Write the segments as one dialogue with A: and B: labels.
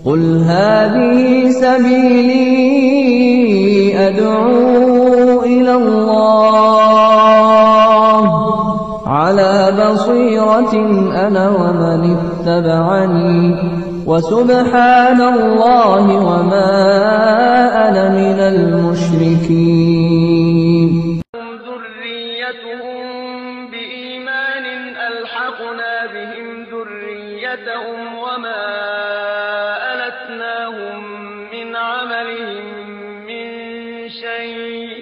A: قل هذه سبيلي أدعو إلى الله على بصيرة أنا ومن اتبعني وسبحان الله وما أنا من المشركين
B: ذريتهم بإيمان ألحقنا بهم ذريتهم وما ألتناهم من عملهم من شيء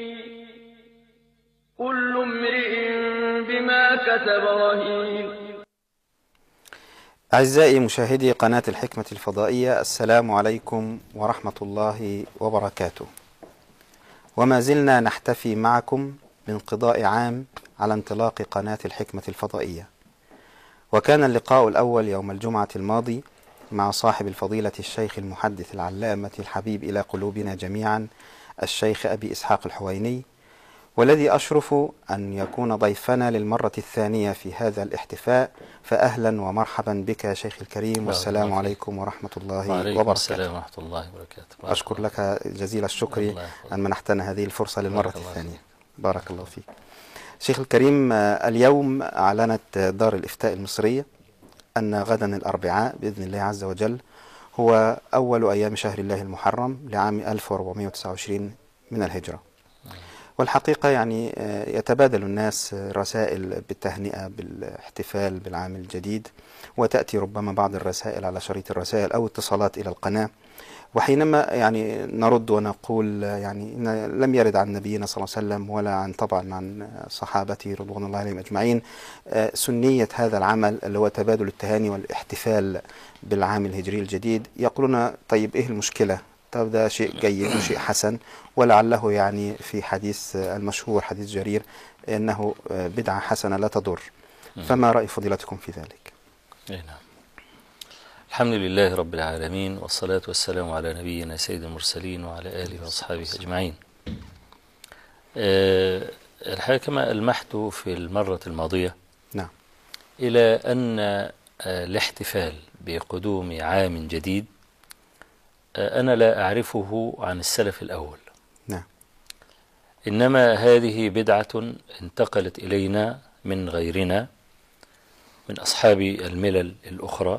B: كل امرئ بما كتب رهين
C: أعزائي مشاهدي قناة الحكمة الفضائية السلام عليكم ورحمة الله وبركاته وما زلنا نحتفي معكم بانقضاء عام على انطلاق قناة الحكمة الفضائية وكان اللقاء الأول يوم الجمعة الماضي مع صاحب الفضيلة الشيخ المحدث العلامة الحبيب إلى قلوبنا جميعا الشيخ أبي إسحاق الحويني والذي أشرف أن يكون ضيفنا للمرة الثانية في هذا الاحتفاء فأهلا ومرحبا بك يا شيخ الكريم والسلام
D: الله
C: عليكم ورحمة الله
D: وعليكم
C: وبركاته
D: السلام ورحمة الله وبركاته بارك
C: أشكر
D: الله.
C: لك جزيل الشكر
D: الله يحفظك.
C: أن منحتنا هذه الفرصة للمرة
D: بارك الله
C: الثانية
D: فيك.
C: بارك الله فيك شيخ الكريم آه، اليوم أعلنت دار الإفتاء المصرية أن غدا الأربعاء بإذن الله عز وجل هو أول أيام شهر الله المحرم لعام 1429 من الهجرة والحقيقة يعني آه، يتبادل الناس آه، رسائل بالتهنئة بالاحتفال بالعام الجديد وتأتي ربما بعض الرسائل على شريط الرسائل أو اتصالات إلى القناة وحينما يعني نرد ونقول آه، يعني إن لم يرد عن نبينا صلى الله عليه وسلم ولا عن طبعا عن صحابته رضوان الله عليهم أجمعين آه، سنية هذا العمل اللي هو تبادل التهاني والاحتفال بالعام الهجري الجديد يقولون طيب إيه المشكلة طب ده شيء جيد وشيء حسن ولعله يعني في حديث آه، المشهور حديث جرير انه آه، بدعه حسنه لا تضر فما راي فضيلتكم في ذلك؟
D: أي نعم الحمد لله رب العالمين والصلاة والسلام على نبينا سيد المرسلين وعلى آله وأصحابه أجمعين آه، الحقيقة كما ألمحت في المرة الماضية
C: نعم
D: إلى أن آه، الاحتفال بقدوم عام جديد آه، أنا لا أعرفه عن السلف الأول
C: نعم
D: إنما هذه بدعة انتقلت إلينا من غيرنا من أصحاب الملل الأخرى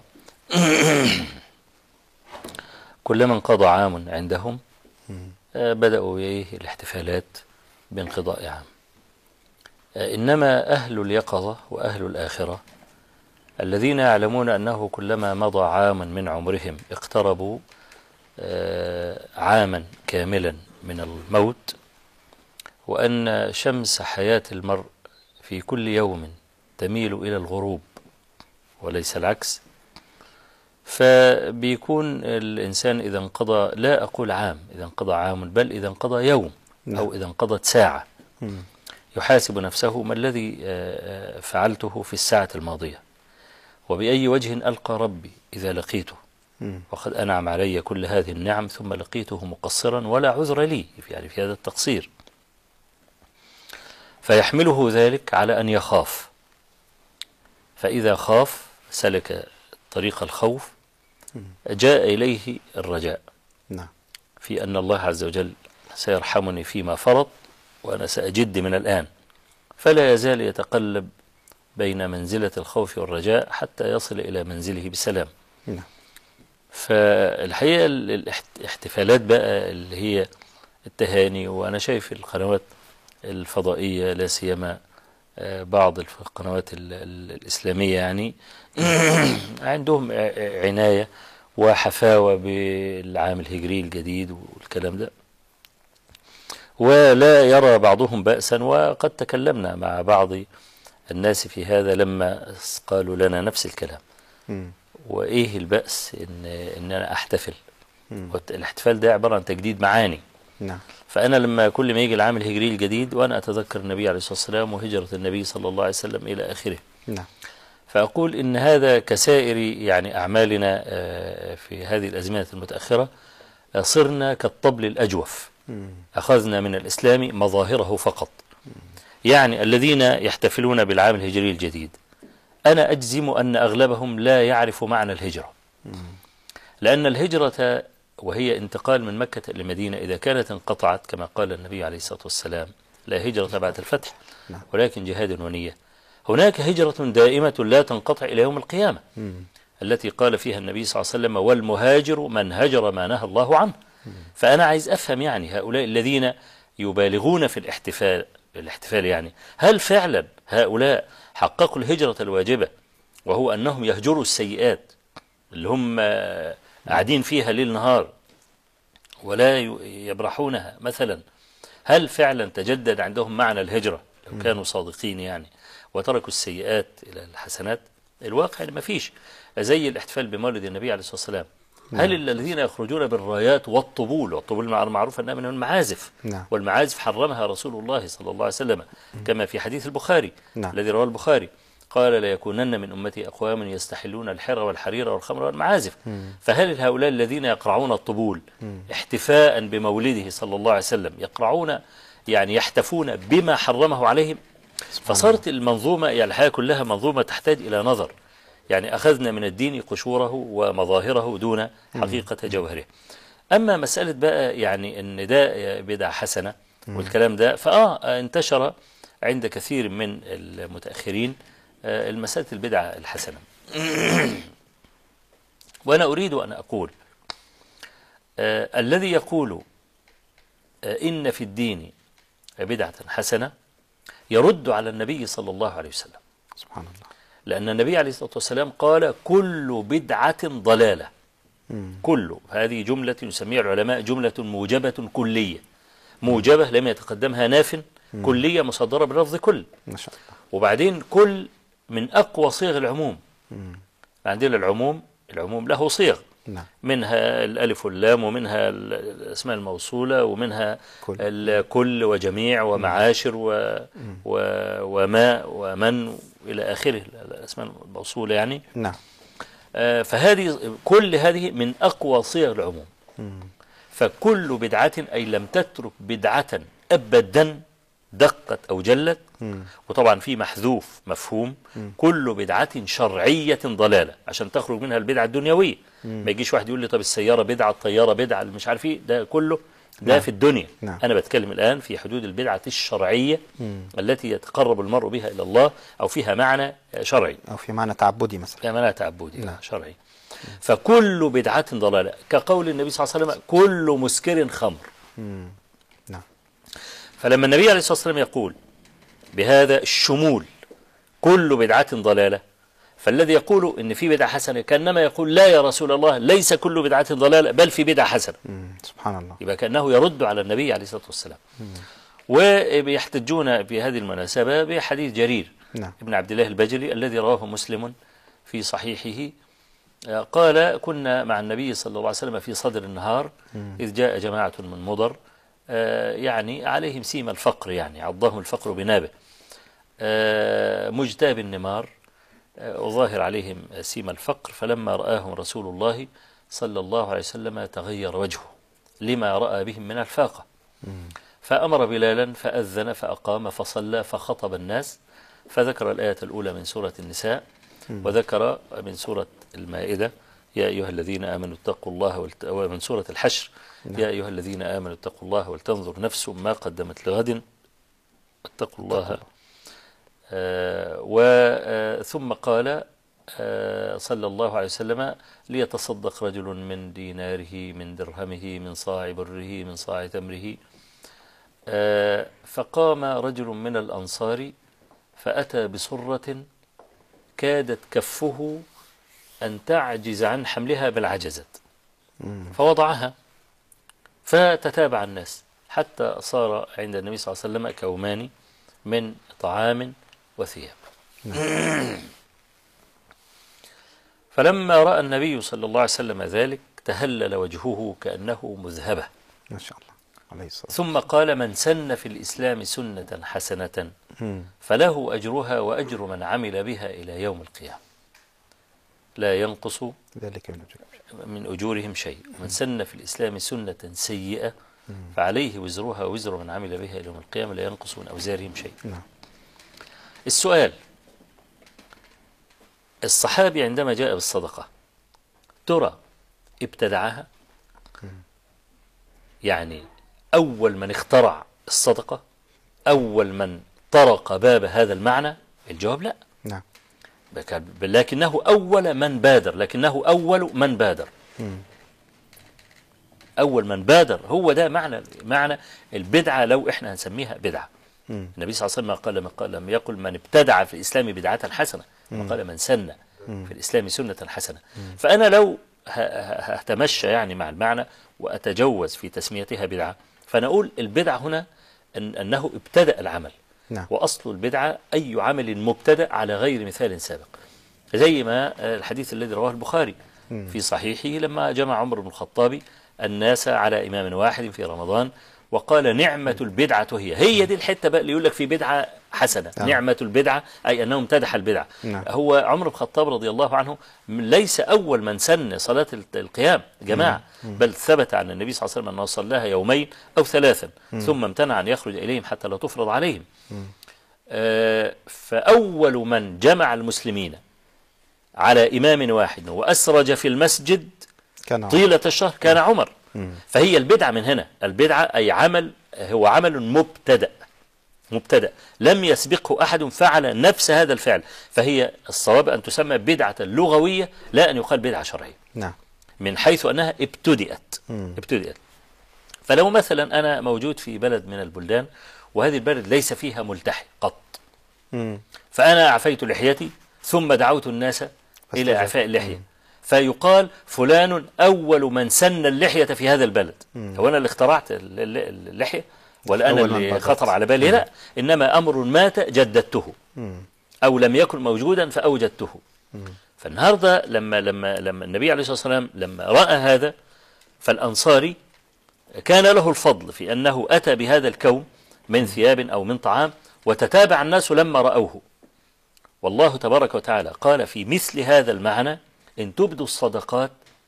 D: كلما انقضى عام عندهم آه، بدأوا إيه الاحتفالات بانقضاء عام آه، إنما أهل اليقظة وأهل الآخرة الذين يعلمون أنه كلما مضى عام من عمرهم اقتربوا آه، عاما كاملا من الموت وأن شمس حياة المرء في كل يوم تميل إلى الغروب وليس العكس فبيكون الإنسان إذا انقضى لا أقول عام إذا انقضى عام بل إذا انقضى يوم أو إذا انقضت ساعة
C: مم.
D: يحاسب نفسه ما الذي آه، آه، فعلته في الساعة الماضية وبأي وجه ألقى ربي إذا لقيته
C: مم.
D: وقد أنعم علي كل هذه النعم ثم لقيته مقصرا ولا عذر لي يعني في هذا التقصير فيحمله ذلك على أن يخاف فإذا خاف سلك طريق الخوف جاء إليه الرجاء
C: نعم
D: في أن الله عز وجل سيرحمني فيما فرض وأنا سأجد من الآن فلا يزال يتقلب بين منزلة الخوف والرجاء حتى يصل إلى منزله بسلام
C: نعم
D: فالحقيقة ال- الاحت- الاحتفالات بقى اللي هي التهاني وأنا شايف القنوات الفضائية لا سيما آه، بعض الف- القنوات ال- ال- الإسلامية يعني عندهم ع- عناية وحفاوة بالعام الهجري الجديد والكلام ده ولا يرى بعضهم بأسا وقد تكلمنا مع بعض الناس في هذا لما قالوا لنا نفس الكلام
C: مم.
D: وايه البأس ان ان انا احتفل
C: مم.
D: والت- الاحتفال ده عبارة عن تجديد معاني
C: نعم
D: فأنا لما كل ما يجي العام الهجري الجديد وأنا أتذكر النبي عليه الصلاة والسلام وهجرة النبي صلى الله عليه وسلم إلى آخره
C: نعم
D: فأقول إن هذا كسائر يعني أعمالنا آه، في هذه الأزمنة المتأخرة آه، صرنا كالطبل الأجوف
C: مم.
D: أخذنا من الإسلام مظاهره فقط يعني الذين يحتفلون بالعام الهجري الجديد أنا أجزم أن أغلبهم لا يعرف معنى الهجرة لأن الهجرة وهي انتقال من مكة إلى المدينة إذا كانت انقطعت كما قال النبي عليه الصلاة والسلام لا هجرة بعد الفتح
C: نعم.
D: ولكن جهاد ونية هناك هجرة دائمة لا تنقطع إلى يوم القيامة التي قال فيها النبي صلى الله عليه وسلم والمهاجر من هجر ما نهى الله عنه فأنا عايز أفهم يعني هؤلاء الذين يبالغون في الاحتفال الاحتفال يعني هل فعلا هؤلاء حققوا الهجرة الواجبة وهو أنهم يهجروا السيئات اللي هم آه، قاعدين فيها ليل نهار ولا ي- يبرحونها مثلا هل فعلا تجدد عندهم معنى الهجرة لو كانوا صادقين يعني وتركوا السيئات إلى الحسنات الواقع ما فيش زي الاحتفال بمولد النبي عليه الصلاة والسلام هل الذين يخرجون بالرايات والطبول والطبول مع- معروف أنها من المعازف
C: نعم.
D: والمعازف حرمها رسول الله صلى الله عليه وسلم كما في حديث البخاري
C: نعم.
D: الذي رواه البخاري قال ليكونن من أمتي أقوام يستحلون الحر والحرير والخمر والمعازف فهل هؤلاء الذين يقرعون الطبول احتفاء بمولده صلى الله عليه وسلم يقرعون يعني يحتفون بما حرمه عليهم فصارت المنظومة يعني الحياة كلها منظومة تحتاج إلى نظر يعني أخذنا من الدين قشوره ومظاهره دون حقيقة جوهره أما مسألة بقى يعني أن ده بدعة حسنة والكلام ده فآه انتشر عند كثير من المتأخرين آه، المسألة البدعة الحسنة وأنا أريد أن أقول آه، الذي يقول آه، إن في الدين بدعة حسنة يرد على النبي صلى الله عليه وسلم
C: سبحان الله
D: لأن النبي عليه الصلاة والسلام قال كل بدعة ضلالة
C: مم.
D: كل هذه جملة يسميها العلماء جملة موجبة كلية موجبة لم يتقدمها ناف كلية مصدرة باللفظ كل
C: ما شاء الله
D: وبعدين كل من أقوى صيغ العموم
C: مم.
D: عندنا العموم العموم له صيغ
C: نعم
D: منها الألف واللام ومنها ال- الأسماء الموصولة ومنها
C: كل.
D: الكل وجميع ومعاشر و و وما ومن إلى آخره الأسماء الموصولة يعني
C: نعم
D: آه، فهذه كل هذه من أقوى صيغ العموم
C: مم.
D: فكل بدعة أي لم تترك بدعة أبدا دقت أو جلت
C: مم.
D: وطبعا في محذوف مفهوم كل بدعة شرعية ضلالة عشان تخرج منها البدعة الدنيوية ما يجيش واحد يقول لي طب السيارة بدعة الطيارة بدعة مش عارف ايه ده كله ده
C: نعم.
D: في الدنيا
C: نعم.
D: أنا بتكلم الآن في حدود البدعة الشرعية التي يتقرب المرء بها إلى الله أو فيها معنى شرعي
C: أو في معنى تعبدي مثلا
D: فيها معنى تعبدي
C: نعم.
D: شرعي فكل بدعة ضلالة كقول النبي صلى الله عليه وسلم كل مسكر خمر
C: مم. نعم
D: فلما النبي عليه الصلاة والسلام يقول بهذا الشمول كل بدعة ضلالة فالذي يقول ان في بدعة حسنة كأنما يقول لا يا رسول الله ليس كل بدعة ضلالة بل في بدعة حسنة
C: مم. سبحان الله
D: يبقى كأنه يرد على النبي عليه الصلاة والسلام ويحتجون في هذه المناسبة بحديث جرير
C: نعم
D: ابن عبد الله البجلي الذي رواه مسلم في صحيحه آه، قال كنا مع النبي صلى الله عليه وسلم في صدر النهار إذ جاء جماعة من مضر آه، يعني عليهم سيم الفقر يعني عضهم الفقر بنابه آه، مجتاب النمار آه، وظاهر عليهم سيم الفقر فلما رآهم رسول الله صلى الله عليه وسلم تغير وجهه لما رأى بهم من الفاقة فأمر بلالا فأذن فأقام فصلى فخطب الناس فذكر الآية الأولى من سورة النساء وذكر من سورة المائدة يا أيها الذين آمنوا اتقوا الله والت... ومن سورة الحشر يا أيها الذين آمنوا اتقوا الله ولتنظر نفس ما قدمت لغد اتقوا الله آه وثم قال آه صلى الله عليه وسلم ليتصدق رجل من ديناره من درهمه من صاع بره من صاع تمره آه فقام رجل من الأنصار فأتى بصرة كادت كفه أن تعجز عن حملها بل عجزت فوضعها فتتابع الناس حتى صار عند النبي صلى الله عليه وسلم كومان من طعام وثياب فلما رأى النبي صلى الله عليه وسلم ذلك تهلل وجهه كأنه مذهبة
C: ما شاء الله عليه الصلاة
D: ثم قال من سن في الإسلام سنة حسنة
C: مم.
D: فله أجرها وأجر من عمل بها إلى يوم القيامة لا ينقص
C: ذلك من أجل
D: من أجورهم شيء ومن سن في الإسلام سنة سيئة فعليه وزرها وزر من عمل بها إلى يوم القيامة لا ينقص من أوزارهم شيء
C: نعم
D: السؤال الصحابي عندما جاء بالصدقة ترى ابتدعها يعني أول من اخترع الصدقة أول من طرق باب هذا المعنى الجواب لا
C: نعم
D: بك- لكنه أول من بادر لكنه أول من بادر أول من بادر هو ده معنى معنى البدعة لو إحنا هنسميها بدعة النبي صلى الله عليه وسلم قال, قال لم يقل من ابتدع في الإسلام بدعة حسنة قال من سن في الإسلام سنة حسنة فأنا لو ه- ه- هتمشى يعني مع المعنى وأتجوز في تسميتها بدعة فأنا أقول البدعة هنا أن أنه ابتدأ العمل
C: نعم.
D: وأصل البدعة أي عمل مبتدأ على غير مثال سابق زي ما آه، الحديث الذي رواه البخاري في صحيحه لما جمع عمر بن الخطاب الناس على إمام واحد في رمضان وقال نعمة البدعة هي هي دي الحتة بقى اللي يقول لك في بدعة حسنة
C: نعم.
D: نعمة البدعة أي أنه امتدح البدعة
C: نعم.
D: هو عمر بن الخطاب رضي الله عنه ليس أول من سن صلاة القيام جماعة بل ثبت عن النبي صلى الله عليه وسلم أنه صلاها يومين أو ثلاثا ثم امتنع أن يخرج إليهم حتى لا تفرض عليهم آه، فأول من جمع المسلمين على إمام واحد وأسرج في المسجد
C: كان
D: طيلة الشهر كان عمر فهي البدعة من هنا البدعة أي عمل هو عمل مبتدأ مبتدأ لم يسبقه أحد فعل نفس هذا الفعل فهي الصواب أن تسمى بدعة لغوية لا أن يقال بدعة شرعية
C: نعم
D: من حيث أنها ابتدأت ابتدأت فلو مثلا أنا موجود في بلد من البلدان وهذه البلد ليس فيها ملتحي قط
C: مم.
D: فأنا أعفيت لحيتي ثم دعوت الناس إلى
C: فاستجاب.
D: إعفاء اللحية فيقال فلان أول من سن اللحية في هذا البلد هو أنا اللي اخترعت ال- ال- اللحية ولا أنا
C: أول من
D: اللي
C: بدأت.
D: خطر على بالي لا إنما أمر مات جددته أو لم يكن موجودا فأوجدته فالنهاردة لما لما لما النبي عليه الصلاة والسلام لما رأى هذا فالأنصاري كان له الفضل في أنه أتى بهذا الكون من ثياب أو من طعام وتتابع الناس لما رأوه والله تبارك وتعالى قال في مثل هذا المعنى إن تبدوا الصدقات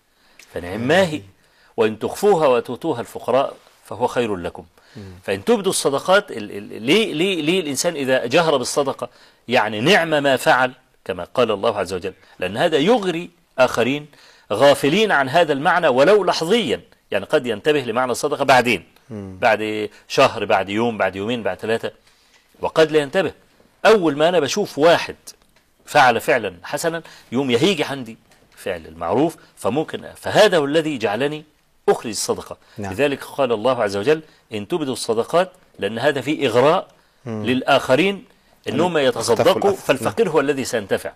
D: فنعم ما هي وإن تخفوها وتؤتوها الفقراء فهو خير لكم فإن تبدوا الصدقات ال- ال- ليه, ليه, ليه الإنسان إذا جهر بالصدقة يعني نعم ما فعل كما قال الله عز وجل لأن هذا يغري آخرين غافلين عن هذا المعنى ولو لحظيا يعني قد ينتبه لمعنى الصدقة بعدين بعد شهر بعد يوم بعد يومين بعد ثلاثة وقد لا ينتبه أول ما أنا بشوف واحد فعل فعلا حسنا يوم يهيج عندي فعل المعروف فممكن فهذا هو الذي جعلني أخرج الصدقة
C: نعم.
D: لذلك قال الله عز وجل إن تبدوا الصدقات لأن هذا فيه إغراء للآخرين إنهم يتصدقوا
C: الأثر.
D: فالفقير هو الذي سينتفع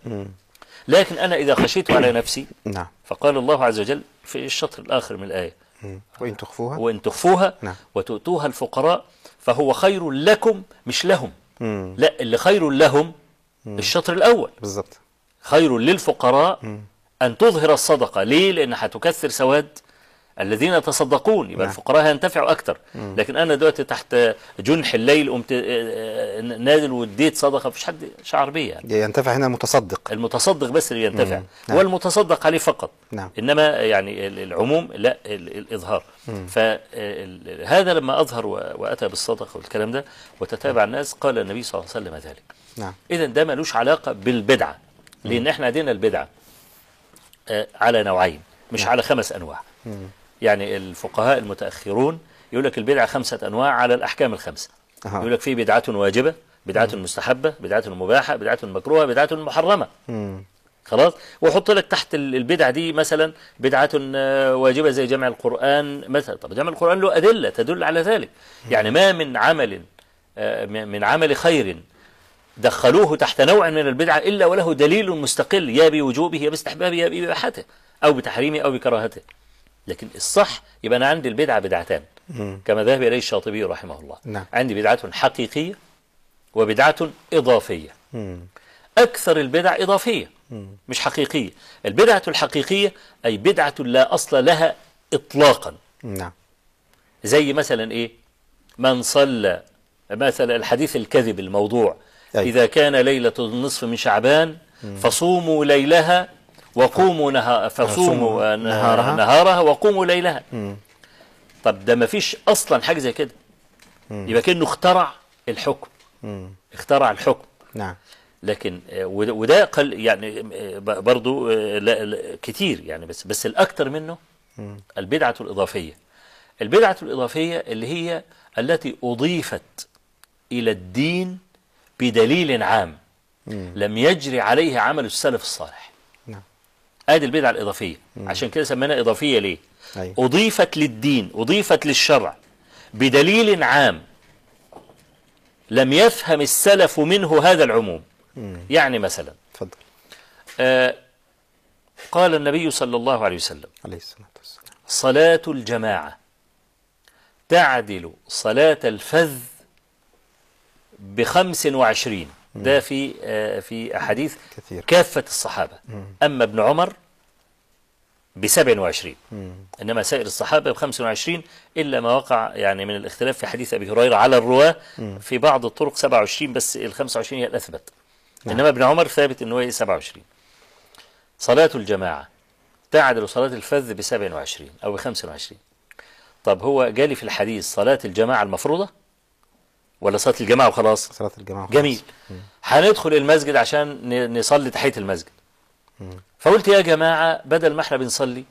D: لكن أنا إذا خشيت على نفسي
C: نعم
D: فقال الله عز وجل في الشطر الآخر من الآية
C: مم. وإن تخفوها
D: وإن تخفوها
C: نعم.
D: وتؤتوها الفقراء فهو خير لكم مش لهم
C: مم.
D: لا اللي خير لهم الشطر الأول
C: بالضبط
D: خير للفقراء أن تظهر الصدقة ليه؟ لأن هتكثر سواد الذين يتصدقون يبقى
C: نعم.
D: الفقراء هينتفعوا أكتر لكن أنا دلوقتي تحت جنح الليل قمت آه، آه، نازل واديت صدقة مفيش حد شعر بيا يعني
C: ينتفع هنا المتصدق
D: المتصدق بس اللي ينتفع
C: نعم.
D: والمتصدق عليه فقط
C: نعم.
D: إنما يعني ال- العموم لا ال- الإظهار فهذا لما أظهر و- وأتى بالصدقة والكلام ده وتتابع الناس قال النبي صلى الله عليه وسلم ذلك
C: نعم
D: إذا ده ملوش علاقة بالبدعة لأن احنا عندنا البدعة آه، على نوعين مش على خمس أنواع يعني الفقهاء المتأخرون يقول لك البدعة خمسة أنواع على الأحكام الخمسة
C: أها.
D: يقول لك في بدعة واجبة بدعة مستحبة بدعة مباحة بدعة مكروهة بدعة محرمة
C: مم.
D: خلاص وحط لك تحت ال- البدعة دي مثلا بدعة آه، واجبة زي جمع القرآن مثلا طب جمع القرآن له أدلة تدل على ذلك يعني ما من عمل آه، من من عمل خير دخلوه تحت نوع من البدعة إلا وله دليل مستقل يا بوجوبه يا باستحبابه يا بإباحته أو بتحريمه أو بكراهته لكن الصح يبقى أنا عندي البدعة بدعتان كما ذهب إليه الشاطبي رحمه الله
C: نعم.
D: عندي بدعة حقيقية وبدعة إضافية
C: مم.
D: أكثر البدع إضافية مش حقيقية البدعة الحقيقية أي بدعة لا أصل لها إطلاقا
C: نعم
D: زي مثلا إيه من صلى مثلا الحديث الكذب الموضوع
C: أي.
D: إذا كان ليلة النصف من شعبان فصوموا ليلها وقوموا نها فصوموا
C: فصوموا
D: نهارها,
C: نهارها.
D: نهارها وقوموا ليلها طب ده ما فيش أصلا حاجة زي كده يبقى كأنه اخترع الحكم
C: مم.
D: اخترع الحكم
C: نعم
D: لكن آه، وده وده قل يعني آه، ب- برضو آه، لا لا كتير يعني بس بس الاكثر منه البدعة الإضافية البدعة الإضافية اللي هي التي أضيفت إلى الدين بدليل عام لم يجري عليه عمل السلف الصالح
C: نعم
D: ادي البدعة الإضافية عشان كده سميناها إضافية ليه
C: أيوة.
D: أضيفت للدين أضيفت للشرع بدليل عام لم يفهم السلف منه هذا العموم يعني مثلا
C: اتفضل
D: آه قال النبي صلى الله عليه وسلم
C: عليه الصلاة والسلام
D: صلاة الجماعة تعدل صلاة الفذ بخمس وعشرين ده في آه، في أحاديث
C: كثير.
D: كافة الصحابة أما ابن عمر بسبع وعشرين إنما سائر الصحابة بخمس وعشرين إلا ما وقع يعني من الاختلاف في حديث أبي هريرة على الرواة في بعض الطرق سبع وعشرين بس الخمس وعشرين هي الأثبت إنما ابن عمر ثابت إنه هي سبع وعشرين صلاة الجماعة تعدل صلاة الفذ بسبع وعشرين أو بخمس وعشرين طب هو جالي في الحديث صلاة الجماعة المفروضة ولا صلاة الجماعة وخلاص
C: صلاة الجماعة
D: جميل هندخل المسجد عشان ن- نصلي تحية المسجد فقلت يا جماعة بدل ما احنا بنصلي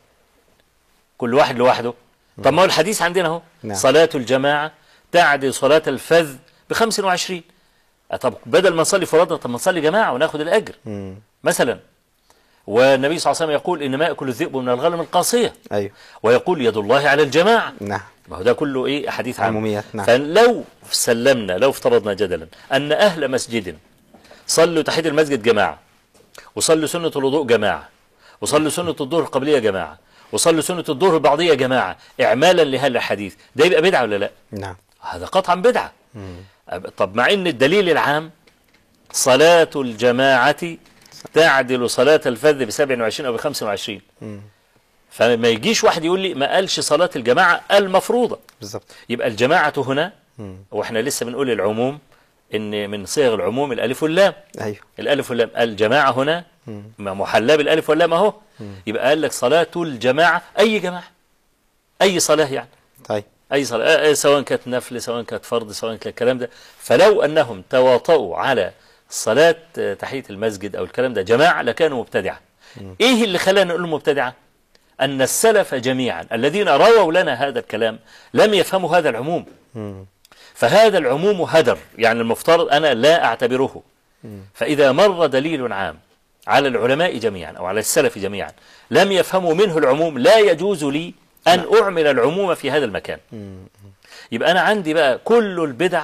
D: كل واحد لوحده طب ما هو الحديث عندنا اهو
C: نعم.
D: صلاة الجماعة تعدل صلاة الفذ ب 25 أه طب بدل ما نصلي فرادة طب ما نصلي جماعة وناخد الأجر
C: مم.
D: مثلا والنبي صلى الله عليه وسلم يقول إنما يأكل الذئب من الغنم القاصية
C: أيوة
D: ويقول يد الله على الجماعة
C: نعم
D: ما هو ده كله ايه احاديث عامه
C: عموميات، نعم.
D: فلو سلمنا لو افترضنا جدلا ان اهل مسجد صلوا تحت المسجد جماعه وصلوا سنه الوضوء جماعه وصلوا سنه الظهر القبليه جماعه وصلوا سنه الظهر البعضيه جماعه اعمالا لهذا الحديث ده يبقى بدعه ولا لا
C: نعم
D: هذا قطعا بدعه أب- طب مع ان الدليل العام صلاه الجماعه تعدل صلاه الفذ ب 27 او ب 25 فما يجيش واحد يقول لي ما قالش صلاه الجماعه المفروضه
C: بالظبط
D: يبقى الجماعة هنا واحنا لسه بنقول العموم ان من صيغ العموم الالف واللام
C: أيوة
D: الالف واللام الجماعة هنا ما محلاه بالالف واللام اهو يبقى قال لك صلاة الجماعة اي جماعة اي صلاة يعني
C: طيب
D: اي صلاة آه، آه، سواء كانت نفل سواء كانت فرض سواء كان الكلام ده فلو انهم تواطؤوا على صلاة آه، تحية المسجد او الكلام ده جماعة لكانوا مبتدعة ايه اللي خلانا نقول مبتدعة ان السلف جميعا الذين رووا لنا هذا الكلام لم يفهموا هذا العموم فهذا العموم هدر يعني المفترض أنا لا أعتبره فإذا مر دليل عام على العلماء جميعا أو على السلف جميعا لم يفهموا منه العموم لا يجوز لي أن أعمل العموم في هذا المكان يبقى أنا عندي بقى كل البدع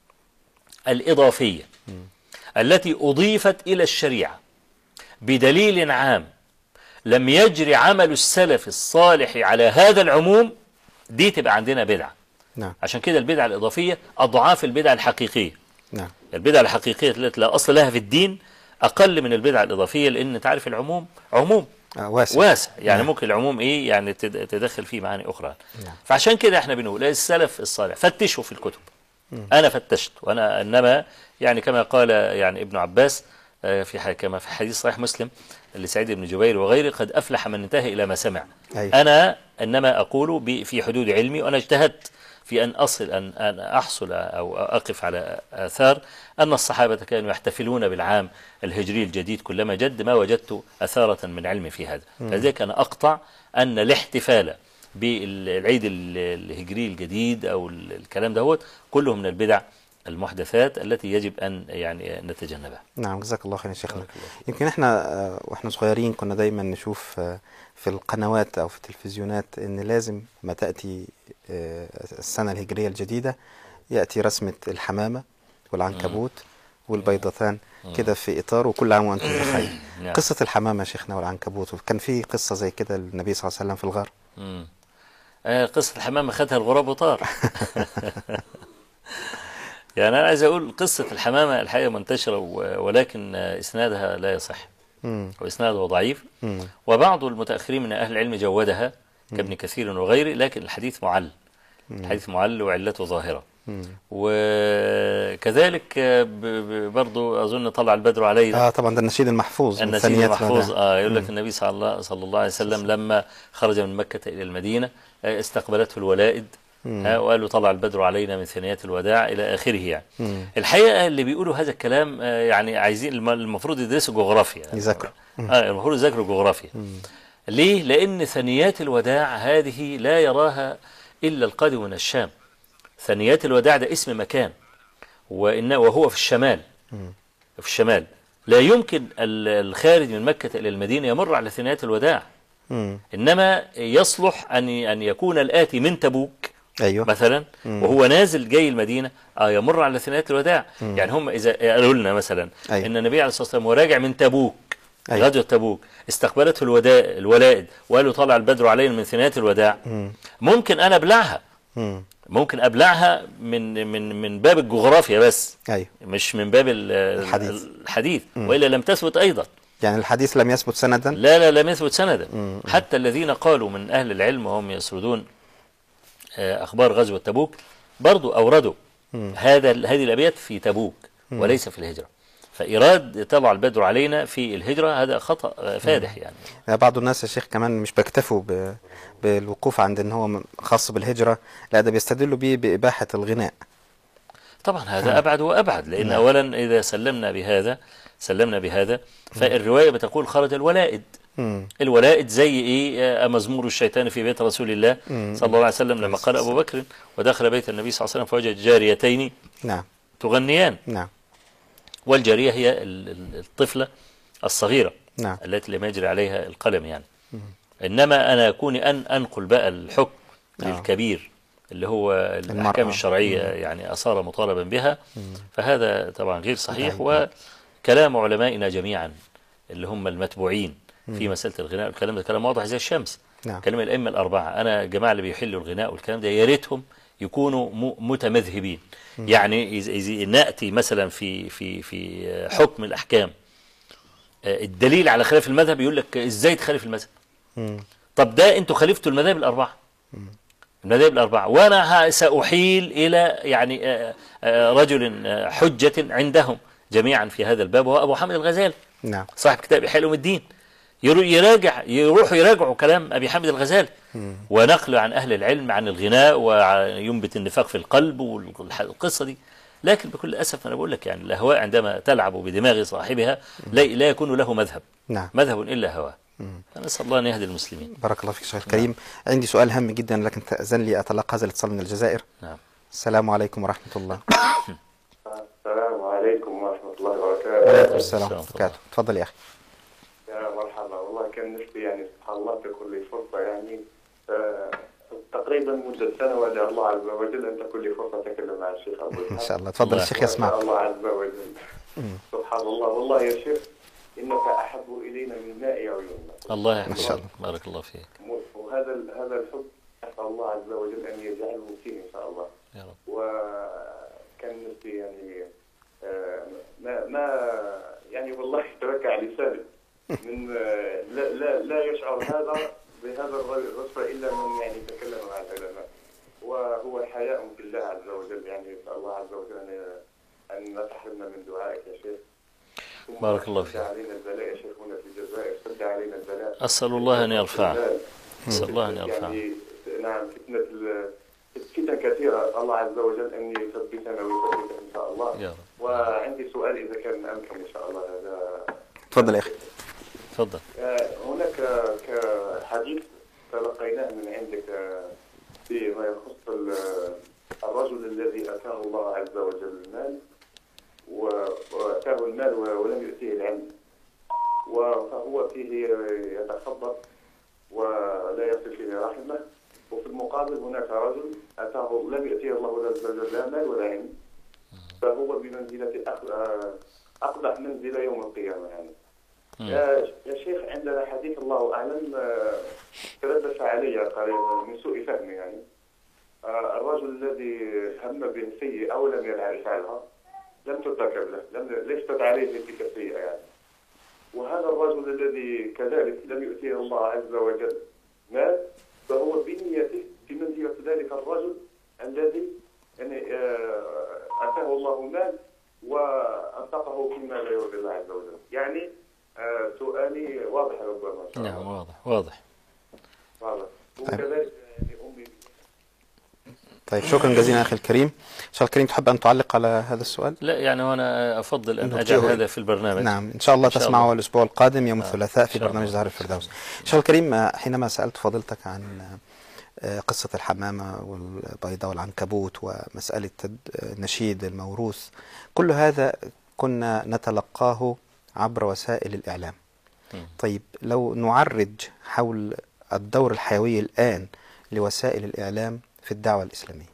D: الإضافية التي أضيفت إلى الشريعة بدليل عام لم يجري عمل السلف الصالح على هذا العموم دي تبقى عندنا بدعة
C: نعم
D: عشان كده البدعة الإضافية أضعاف البدعة الحقيقية
C: نعم
D: البدعة الحقيقية التي لا أصل لها في الدين أقل من البدعة الإضافية لأن تعرف العموم عموم
C: آه واسع
D: واسع يعني
C: نعم.
D: ممكن العموم إيه يعني تد- تدخل فيه معاني أخرى
C: نعم.
D: فعشان كده احنا بنقول السلف الصالح فتشوا في الكتب أنا فتشت وأنا إنما يعني كما قال يعني ابن عباس آه، في ح- كما في حديث صحيح مسلم لسعيد بن جبير وغيره قد أفلح من انتهى إلى ما سمع
C: أيوة.
D: أنا إنما أقول ب- في حدود علمي وأنا اجتهدت في أن أصل أن أن أحصل أو أقف على آثار أن الصحابة كانوا يحتفلون بالعام الهجري الجديد كلما جد ما وجدت أثارة من علم في هذا فلذلك أنا أقطع أن الاحتفال بالعيد ال- الهجري الجديد أو ال- الكلام دهوت كله من البدع المحدثات التي يجب أن يعني نتجنبها
C: نعم جزاك الله خير يا شيخنا يمكن احنا آه، واحنا صغيرين كنا دايما نشوف آه، في القنوات او في التلفزيونات ان لازم ما تأتي آه، السنة الهجرية الجديدة يأتي رسمة الحمامة والعنكبوت والبيضتان كده في اطار وكل عام وانتم بخير
D: نعم.
C: قصة الحمامة يا شيخنا والعنكبوت كان في قصة زي كده للنبي صلى الله عليه وسلم في الغار
D: مم. آه، قصة الحمام خدها الغراب وطار يعني أنا عايز أقول قصة الحمامة الحقيقة منتشرة و- ولكن آه، إسنادها لا يصح
C: مم.
D: وإسنادها ضعيف
C: مم.
D: وبعض المتأخرين من أهل العلم جودها كابن كثير وغيره لكن الحديث معل الحديث معل وعلته ظاهرة
C: مم.
D: وكذلك آه، ب- ب- برضو أظن طلع البدر علينا
C: اه طبعا ده النشيد المحفوظ من
D: النسيج
C: ثنيات
D: المحفوظ
C: الوداع.
D: آه يقول لك النبي صلى الله صلى الله عليه وسلم لما خرج من مكة إلى المدينة آه، استقبلته الولائد آه، وقالوا طلع البدر علينا من ثنيات الوداع إلى آخره يعني
C: مم.
D: الحقيقة اللي بيقولوا هذا الكلام آه، يعني عايزين الم- المفروض يدرسوا جغرافيا
C: يذاكروا.
D: آه المفروض يذاكروا جغرافيا ليه؟ لأن ثنيات الوداع هذه لا يراها إلا القادم من الشام ثنيات الوداع ده اسم مكان وإن وهو في الشمال في الشمال لا يمكن ال- الخارج من مكة إلى المدينة يمر على ثنيات الوداع
C: مم.
D: إنما يصلح أن أن يكون الآتي من تبوك
C: ايوه
D: مثلا وهو نازل جاي المدينة آه يمر على ثنيات الوداع يعني هم إذا قالوا لنا مثلا
C: أيوة.
D: إن النبي عليه الصلاة والسلام وهو راجع من تبوك
C: أيوة.
D: غزوة تبوك استقبلته الوداع الولائد وقالوا طلع البدر علينا من ثنيات الوداع ممكن أنا أبلعها
C: مم.
D: ممكن أبلعها من من من باب الجغرافيا بس
C: ايوه
D: مش من باب ال-
C: الحديث.
D: الحديث وإلا لم تثبت أيضا
C: يعني الحديث لم يثبت سندا
D: لا لا لم يثبت سندا حتى الذين قالوا من أهل العلم وهم يسردون آه، أخبار غزوة تبوك برضو أوردوا هذا هذه الأبيات في تبوك وليس في الهجرة فإيراد طلع البدر علينا في الهجرة هذا خطأ آه، فادح يعني
C: بعض الناس يا شيخ كمان مش بيكتفوا ب... بالوقوف عند ان هو م- خاص بالهجرة لا ده بيستدلوا بيه بإباحة الغناء
D: طبعا هذا أبعد وأبعد لأن أولا إذا سلمنا بهذا سلمنا بهذا فالرواية بتقول خرج الولائد
C: مم.
D: الولائد زي ايه آه، مزمور الشيطان في بيت رسول الله صلى الله عليه وسلم لما قال ابو بكر ودخل بيت النبي صلى الله عليه وسلم فوجد جاريتين
C: نعم
D: تغنيان
C: نعم
D: والجاريه هي ال- ال- الطفله الصغيره
C: نعم
D: التي لم يجري عليها القلم يعني انما انا كوني ان انقل بقى الحكم للكبير اللي هو الاحكام
C: المرأة.
D: الشرعيه يعني اصار مطالبا بها فهذا طبعا غير صحيح
C: نعم.
D: وكلام علمائنا جميعا اللي هم المتبوعين في مساله الغناء والكلام ده كلام واضح زي الشمس
C: نعم.
D: كلام الائمه الاربعه انا الجماعه اللي بيحلوا الغناء والكلام ده يا ريتهم يكونوا م- متمذهبين يعني إذا إذا ناتي مثلا في في في حكم الاحكام آه، الدليل على خلاف المذهب يقول لك ازاي تخالف المذهب
C: مم.
D: طب ده انتوا خالفتوا المذاهب الاربعه المذاهب الاربعه وانا ه- ساحيل الى يعني آه، آه، رجل آه، حجه عندهم جميعا في هذا الباب وهو ابو حامد الغزالي
C: نعم
D: صاحب كتاب إحياء علوم الدين يرو- يراجع يروحوا يراجعوا كلام ابي حامد الغزالي ونقل عن اهل العلم عن الغناء وينبت النفاق في القلب والقصه دي لكن بكل اسف انا بقول لك يعني الاهواء عندما تلعب بدماغ صاحبها لا, لا يكون له مذهب
C: نعم
D: مذهب الا هواه نسال الله ان يهدي المسلمين
C: بارك الله فيك شيخ الكريم عندي سؤال هام جدا لكن تأذن لي أتلقى هذا الاتصال من الجزائر
D: نعم
C: السلام عليكم ورحمة الله
E: السلام عليكم ورحمة الله وبركاته
C: وعليكم السلام
D: السلام
C: ورحمة الله وبركاته تفضل يا أخي
E: يا مرحبا والله كان نفسي يعني سبحان الله تكون لي فرصة يعني آه، تقريبا مدة سنة وأدعو الله عز وجل أن تكون لي فرصة أتكلم مع الشيخ أبو
C: إن
E: إسحاق.
C: شاء الله تفضل
D: الله
C: الشيخ
E: وأدعو
C: يسمع
E: الله عز وجل سبحان الله والله يا شيخ إنك أحب إلينا من ماء عيوننا
D: الله
C: ما
D: يحفظك
C: شاء الله.
D: بارك الله فيك
E: وهذا ال- هذا الحب أسأل الله عز وجل أن يجعله فيه إن شاء الله
D: يا رب
E: وكان نفسي يعني آه، ما ما يعني والله تركع لساني من آه، لا لا لا يشعر هذا بهذا الوصف الا من يعني تكلم مع العلماء وهو الحياء بالله عز وجل يعني نسال الله عز وجل ان ان لا تحرمنا من دعائك يا شيخ ثم
D: بارك الله فيك.
E: سد علينا البلاء يا شيخ هنا في الجزائر سد علينا البلاء
D: اسال الله ان يرفعه اسال الله ان يرفعه
E: يعني نعم فتنة ال- فتن كثيرة الله عز وجل أن يثبتنا ويثبتك إن شاء الله
D: يا رب
E: وعندي سؤال إذا كان أمكن إن شاء الله هذا
C: تفضل يا أخي
D: تفضل
E: آه، هناك كحديث تلقيناه من عندك آه، فيما يخص ال- الرجل الذي أتاه الله عز وجل المال و- وأتاه المال و- ولم يؤتيه العلم و- فهو فيه يتخبط ولا يصل فيه رحمه وفي المقابل هناك رجل أتاه لم يؤتيه الله عز وجل لا مال ولا علم فهو بمنزلة أخ- آه، أقبح منزلة يوم القيامة يعني يا يا شيخ عندنا حديث الله اعلم آه، تلبس علي قريبا من سوء فهمي يعني آه، الرجل الذي هم بالسيئه ولم يفعلها لم ترتكب له لم ليست عليه تلك السيئه يعني وهذا الرجل الذي كذلك لم يؤتيه الله عز وجل مال فهو بنيته في منزله ذلك الرجل الذي يعني آه، اتاه الله مال وانفقه فيما لا يرضي الله عز وجل يعني آه، سؤالي واضح ربما إن شاء الله.
D: نعم واضح واضح
E: واضح وكذلك يعني امي
C: طيب شكرا جزيلا أخي الكريم شيخ الكريم تحب أن تعلق على هذا السؤال
D: لا يعني وانا افضل ان
C: إنه
D: اجعل
C: تجاوب.
D: هذا في البرنامج
C: نعم إن شاء الله
D: إن شاء
C: تسمعه
D: الله.
C: الأسبوع القادم يوم
D: آه،
C: الثلاثاء في
D: إن شاء
C: برنامج
D: الله.
C: زهر الفردوس شيخ الكريم آه، حينما سألت فضيلتك عن آه، قصة الحمامة والبيضة والعنكبوت ومسألة تد- آه، نشيد الموروث كل هذا كنا نتلقاه عبر وسائل الإعلام
D: مم.
C: طيب لو نعرج حول الدور الحيوي الآن لوسائل الإعلام في الدعوة الإسلامية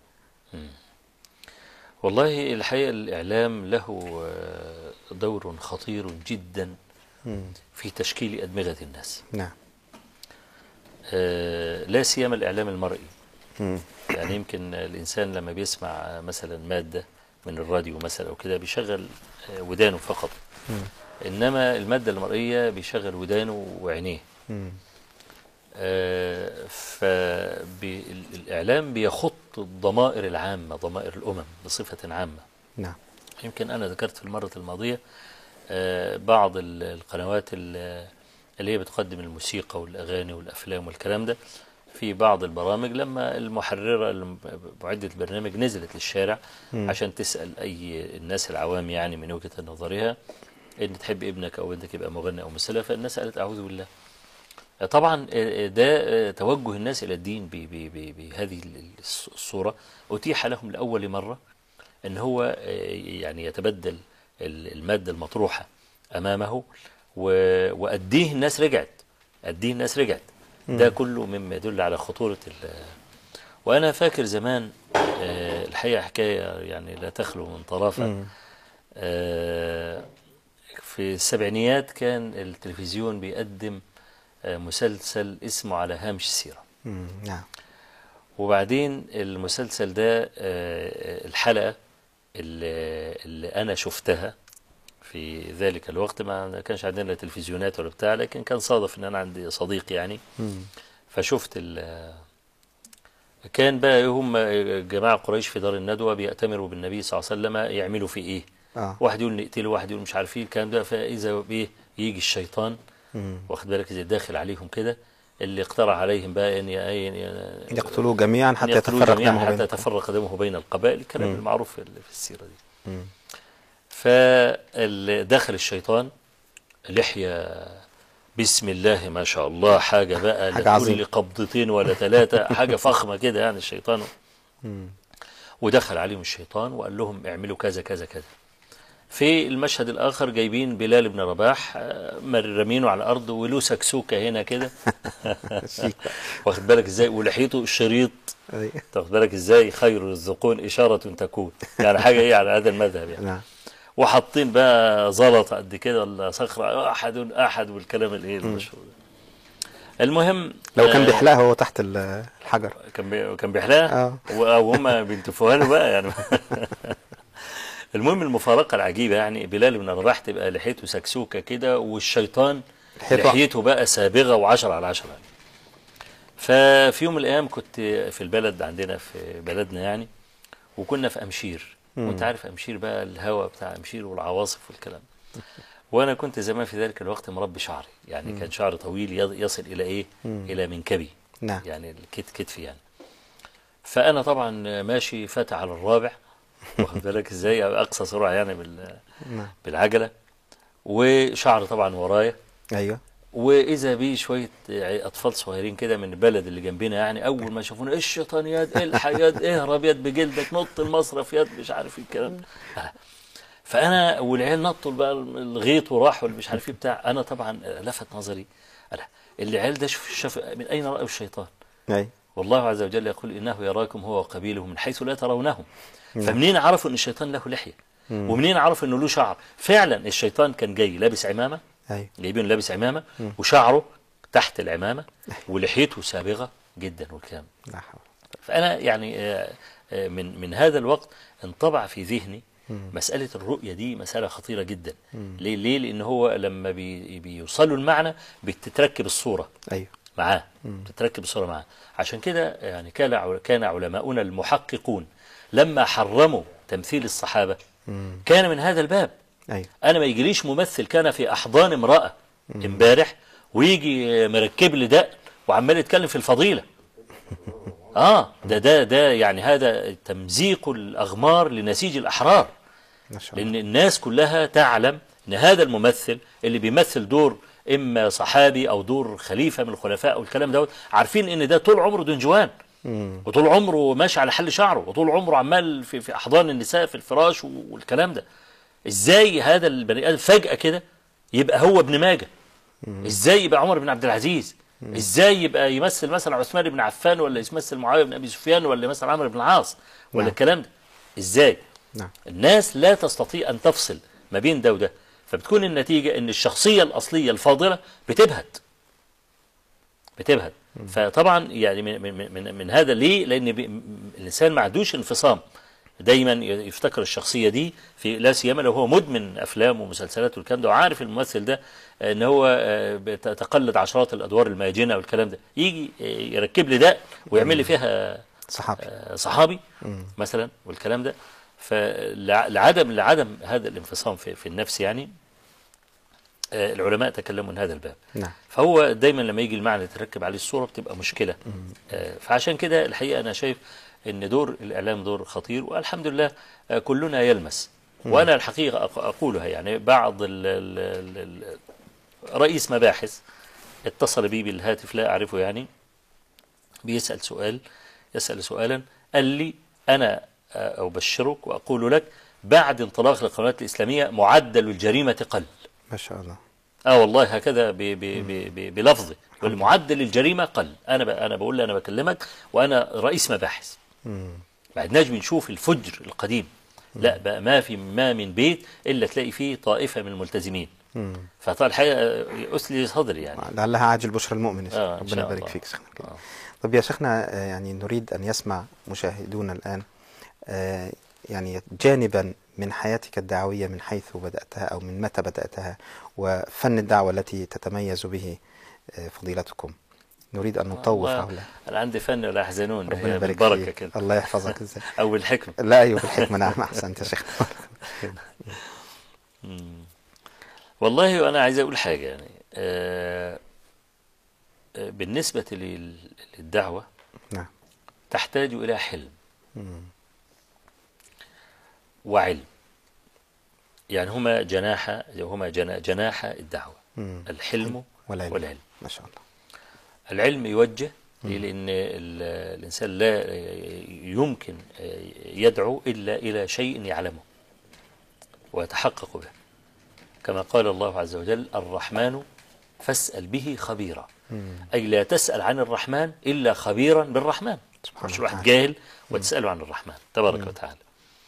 D: والله الحقيقه الاعلام له آه، دور خطير جدا
C: مم.
D: في تشكيل ادمغه الناس
C: نعم
D: آه، لا سيما الاعلام المرئي
C: مم.
D: يعني يمكن الانسان لما بيسمع مثلا ماده من الراديو مثلا او كده بيشغل آه، ودانه فقط
C: مم.
D: انما الماده المرئيه بيشغل ودانه وعينيه
C: مم.
D: فالإعلام بيخط الضمائر العامة ضمائر الأمم بصفة عامة
C: نعم
D: يمكن أنا ذكرت في المرة الماضية آه، بعض ال- القنوات ال- اللي هي بتقدم الموسيقى والأغاني والأفلام والكلام ده في بعض البرامج لما المحررة الم- معدة البرنامج نزلت للشارع
C: مم.
D: عشان تسأل أي الناس العوام يعني من وجهة نظرها إن تحب ابنك أو بنتك يبقى مغني أو ممثلة فالناس قالت أعوذ بالله طبعا آه، ده آه، توجه الناس إلى الدين ب- ب- ب- بهذه ال- الص- الصورة أتيح لهم لأول مرة أن هو آه، يعني يتبدل ال- المادة المطروحة أمامه و- وأديه الناس رجعت أديه الناس رجعت ده كله مما يدل على خطورة ال- وأنا فاكر زمان آه، الحقيقة حكاية يعني لا تخلو من طرافة
C: مم.
D: آه، في السبعينيات كان التلفزيون بيقدم آه، مسلسل اسمه على هامش السيرة
C: مم. نعم
D: وبعدين المسلسل ده آه، الحلقة اللي, اللي أنا شفتها في ذلك الوقت ما كانش عندنا تلفزيونات ولا بتاع لكن كان صادف ان انا عندي صديق يعني
C: مم.
D: فشفت ال كان بقى هم جماعة قريش في دار الندوة بيأتمروا بالنبي صلى الله عليه وسلم يعملوا فيه ايه
C: آه.
D: واحد يقول نقتله واحد يقول مش عارف ايه الكلام ده فاذا بيه يجي الشيطان
C: مم.
D: واخد بالك زي داخل عليهم كده اللي اقترح عليهم بقى ان ي- أن
C: يقتلوه جميعا حتى
D: أن يقتلوه
C: يتفرق
D: جميعاً
C: دمه
D: حتى
C: بينهم
D: يتفرق دمه بين القبائل الكلام
C: مم.
D: المعروف في ال- في السيرة دي
C: مم.
D: فدخل الشيطان لحية بسم الله ما شاء الله حاجة بقى
C: حاجة
D: لا تقول
C: عظيمة.
D: لي قبضتين ولا ثلاثة حاجة فخمة كده يعني الشيطان
C: مم.
D: ودخل عليهم الشيطان وقال لهم اعملوا كذا كذا كذا في المشهد الآخر جايبين بلال بن رباح آه، مرمينه على الأرض وله سكسوكة هنا كده
C: شيك بقى.
D: واخد بالك ازاي ولحيته شريط
C: أي.
D: تاخد بالك ازاي خير الذقون إشارة تكون يعني حاجة ايه على هذا المذهب يعني
C: نعم
D: وحاطين بقى زلطة قد كده ولا صخرة أحد أحد والكلام الايه المشهور ده. المهم
C: لو كان
D: آه،
C: بيحلقها هو تحت ال- الحجر
D: كان بي... كان بيحلاها
C: آه.
D: و- او هم بينتفوها له بقى يعني المهم المفارقه العجيبه يعني بلال بن رباح تبقى لحيته سكسوكه كده والشيطان
C: لحيته-
D: لحيته بقى سابغه وعشرة على عشرة ففي يوم من الايام كنت في البلد عندنا في بلدنا يعني وكنا في امشير وانت عارف امشير بقى الهواء بتاع امشير والعواصف والكلام وانا كنت زمان في ذلك الوقت مربي شعري يعني كان شعري طويل يض- يصل الى ايه الى منكبي
C: نعم.
D: يعني الكت كتفي يعني فانا طبعا ماشي فتى على الرابع واخد بالك ازاي اقصى سرعه يعني بال
C: نعم.
D: بالعجله وشعر طبعا ورايا
C: أيوه
D: واذا بي شويه اطفال صغيرين كده من البلد اللي جنبنا يعني اول ما شافونا ايه الشيطان ياد الحق ياد اهرب ياد بجلدك نط المصرف ياد مش عارف ايه الكلام ده. فانا والعيال نطوا بقى الغيط وراحوا اللي مش عارف ايه بتاع انا طبعا لفت نظري أنا العيال ده شوف شاف من اين راوا الشيطان
C: أي
D: والله عز وجل يقول انه يراكم هو وقبيله من حيث لا ترونهم فمنين عرفوا ان الشيطان له لحيه ومنين عرفوا انه له شعر فعلا الشيطان كان جاي لابس عمامه
C: أي
D: جايبينه لابس عمامه وشعره تحت العمامه ولحيته سابغه جدا والكلام
C: لا حول
D: فانا يعني آه، آه، من من هذا الوقت انطبع في ذهني مسألة الرؤية دي مسألة خطيرة جدا ليه؟ ليه؟ لأن هو لما بي بيوصلوا المعنى بتتركب الصورة
C: أيوه
D: معاه تتركب الصورة معاه عشان كده يعني كان عل- كان علماؤنا المحققون لما حرموا تمثيل الصحابة كان من هذا الباب
C: أيوه
D: انا ما يجيليش ممثل كان في احضان امراه امبارح ويجي مركب لي دق وعمال يتكلم في الفضيله اه ده ده ده يعني هذا تمزيق الاغمار لنسيج الاحرار
C: ما شاء الله
D: لان الناس كلها تعلم ان هذا الممثل اللي بيمثل دور اما صحابي او دور خليفه من الخلفاء او الكلام دوت عارفين ان ده طول عمره دنجوان وطول عمره ماشي على حل شعره وطول عمره عمال في, في احضان النساء في الفراش والكلام ده ازاي هذا البني ادم فجاه كده يبقى هو ابن ماجه ازاي يبقى عمر بن عبد العزيز ازاي يبقى يمثل مثلا عثمان بن عفان ولا يمثل معاويه بن ابي سفيان ولا مثلا عمرو بن العاص ولا
C: نعم.
D: الكلام ده ازاي
C: نعم
D: الناس لا تستطيع أن تفصل ما بين ده وده فبتكون النتيجة أن الشخصية الأصلية الفاضلة بتبهت بتبهت فطبعا يعني من, من, من, من هذا ليه لأن بي- م- الإنسان ما عندوش انفصام دايما ي- يفتكر الشخصية دي في لا سيما لو هو مدمن أفلام ومسلسلات والكلام ده وعارف الممثل ده أن هو آه، بيتقلد عشرات الأدوار الماجنة والكلام ده يجي آه، يركب لي ده ويعمل لي فيها
C: صحابي
D: صحابي مثلا والكلام ده فلعدم لعدم هذا الانفصام في, في النفس يعني آه، العلماء تكلموا من هذا الباب
C: نعم
D: فهو دايما لما يجي المعنى تركب عليه الصورة بتبقى مشكلة آه، فعشان كده الحقيقة أنا شايف أن دور الإعلام دور خطير والحمد لله آه، كلنا يلمس وأنا الحقيقة أق- أقولها يعني بعض ال ال ال ال رئيس مباحث اتصل بي بالهاتف لا أعرفه يعني بيسأل سؤال يسأل سؤالا قال لي أنا آه، أبشرك وأقول لك بعد انطلاق القنوات الإسلامية معدل الجريمة قل
C: ما شاء الله
D: اه والله هكذا ب ب ب ب بلفظه والمعدل الجريمه قل انا ب انا بقول انا بكلمك وانا رئيس مباحث
C: مم.
D: ما عدناش بنشوف الفجر القديم لا بقى ما في ما من بيت الا تلاقي فيه طائفه من الملتزمين
C: مم.
D: فطال الحقيقه اسلي صدري يعني
C: لعلها عاجل بشرى المؤمن يا شيخ.
D: آه، إن
C: ربنا
D: شاء
C: يبارك
D: الله.
C: فيك شيخنا الكريم.
D: آه.
C: طب يا شيخنا آه، يعني نريد أن يسمع مشاهدونا الآن آه، يعني جانبا من حياتك الدعوية من حيث بدأتها أو من متى بدأتها وفن الدعوة التي تتميز به آه، فضيلتكم نريد أن نطوف
D: والله
C: حولها
D: انا عندي فن ولا يحزنون
C: ربنا
D: هي
C: يبارك
D: بالبركه
C: فيك
D: كده
C: الله يحفظك ازاي
D: او بالحكمه
C: لا أيوه بالحكمة نعم أحسنت يا شيخنا
D: والله وانا عايز اقول حاجه يعني آه آه، بالنسبه لل- للدعوه
C: نعم
D: تحتاج الى حلم
C: مم.
D: وعلم يعني هما جناح هما جنا- جناح الدعوة
C: مم.
D: الحلم
C: والعلم.
D: والعلم
C: ما شاء الله
D: العلم يوجه ليه؟ لأن ال- الإنسان لا يمكن يدعو إلا إلى شيء يعلمه ويتحقق به كما قال الله عز وجل الرحمن فاسأل به خبيرا أي لا تسأل عن الرحمن إلا خبيرا بالرحمن
C: سبحانه
D: مش واحد
C: وتعالى.
D: جاهل وتسأله عن الرحمن تبارك وتعالى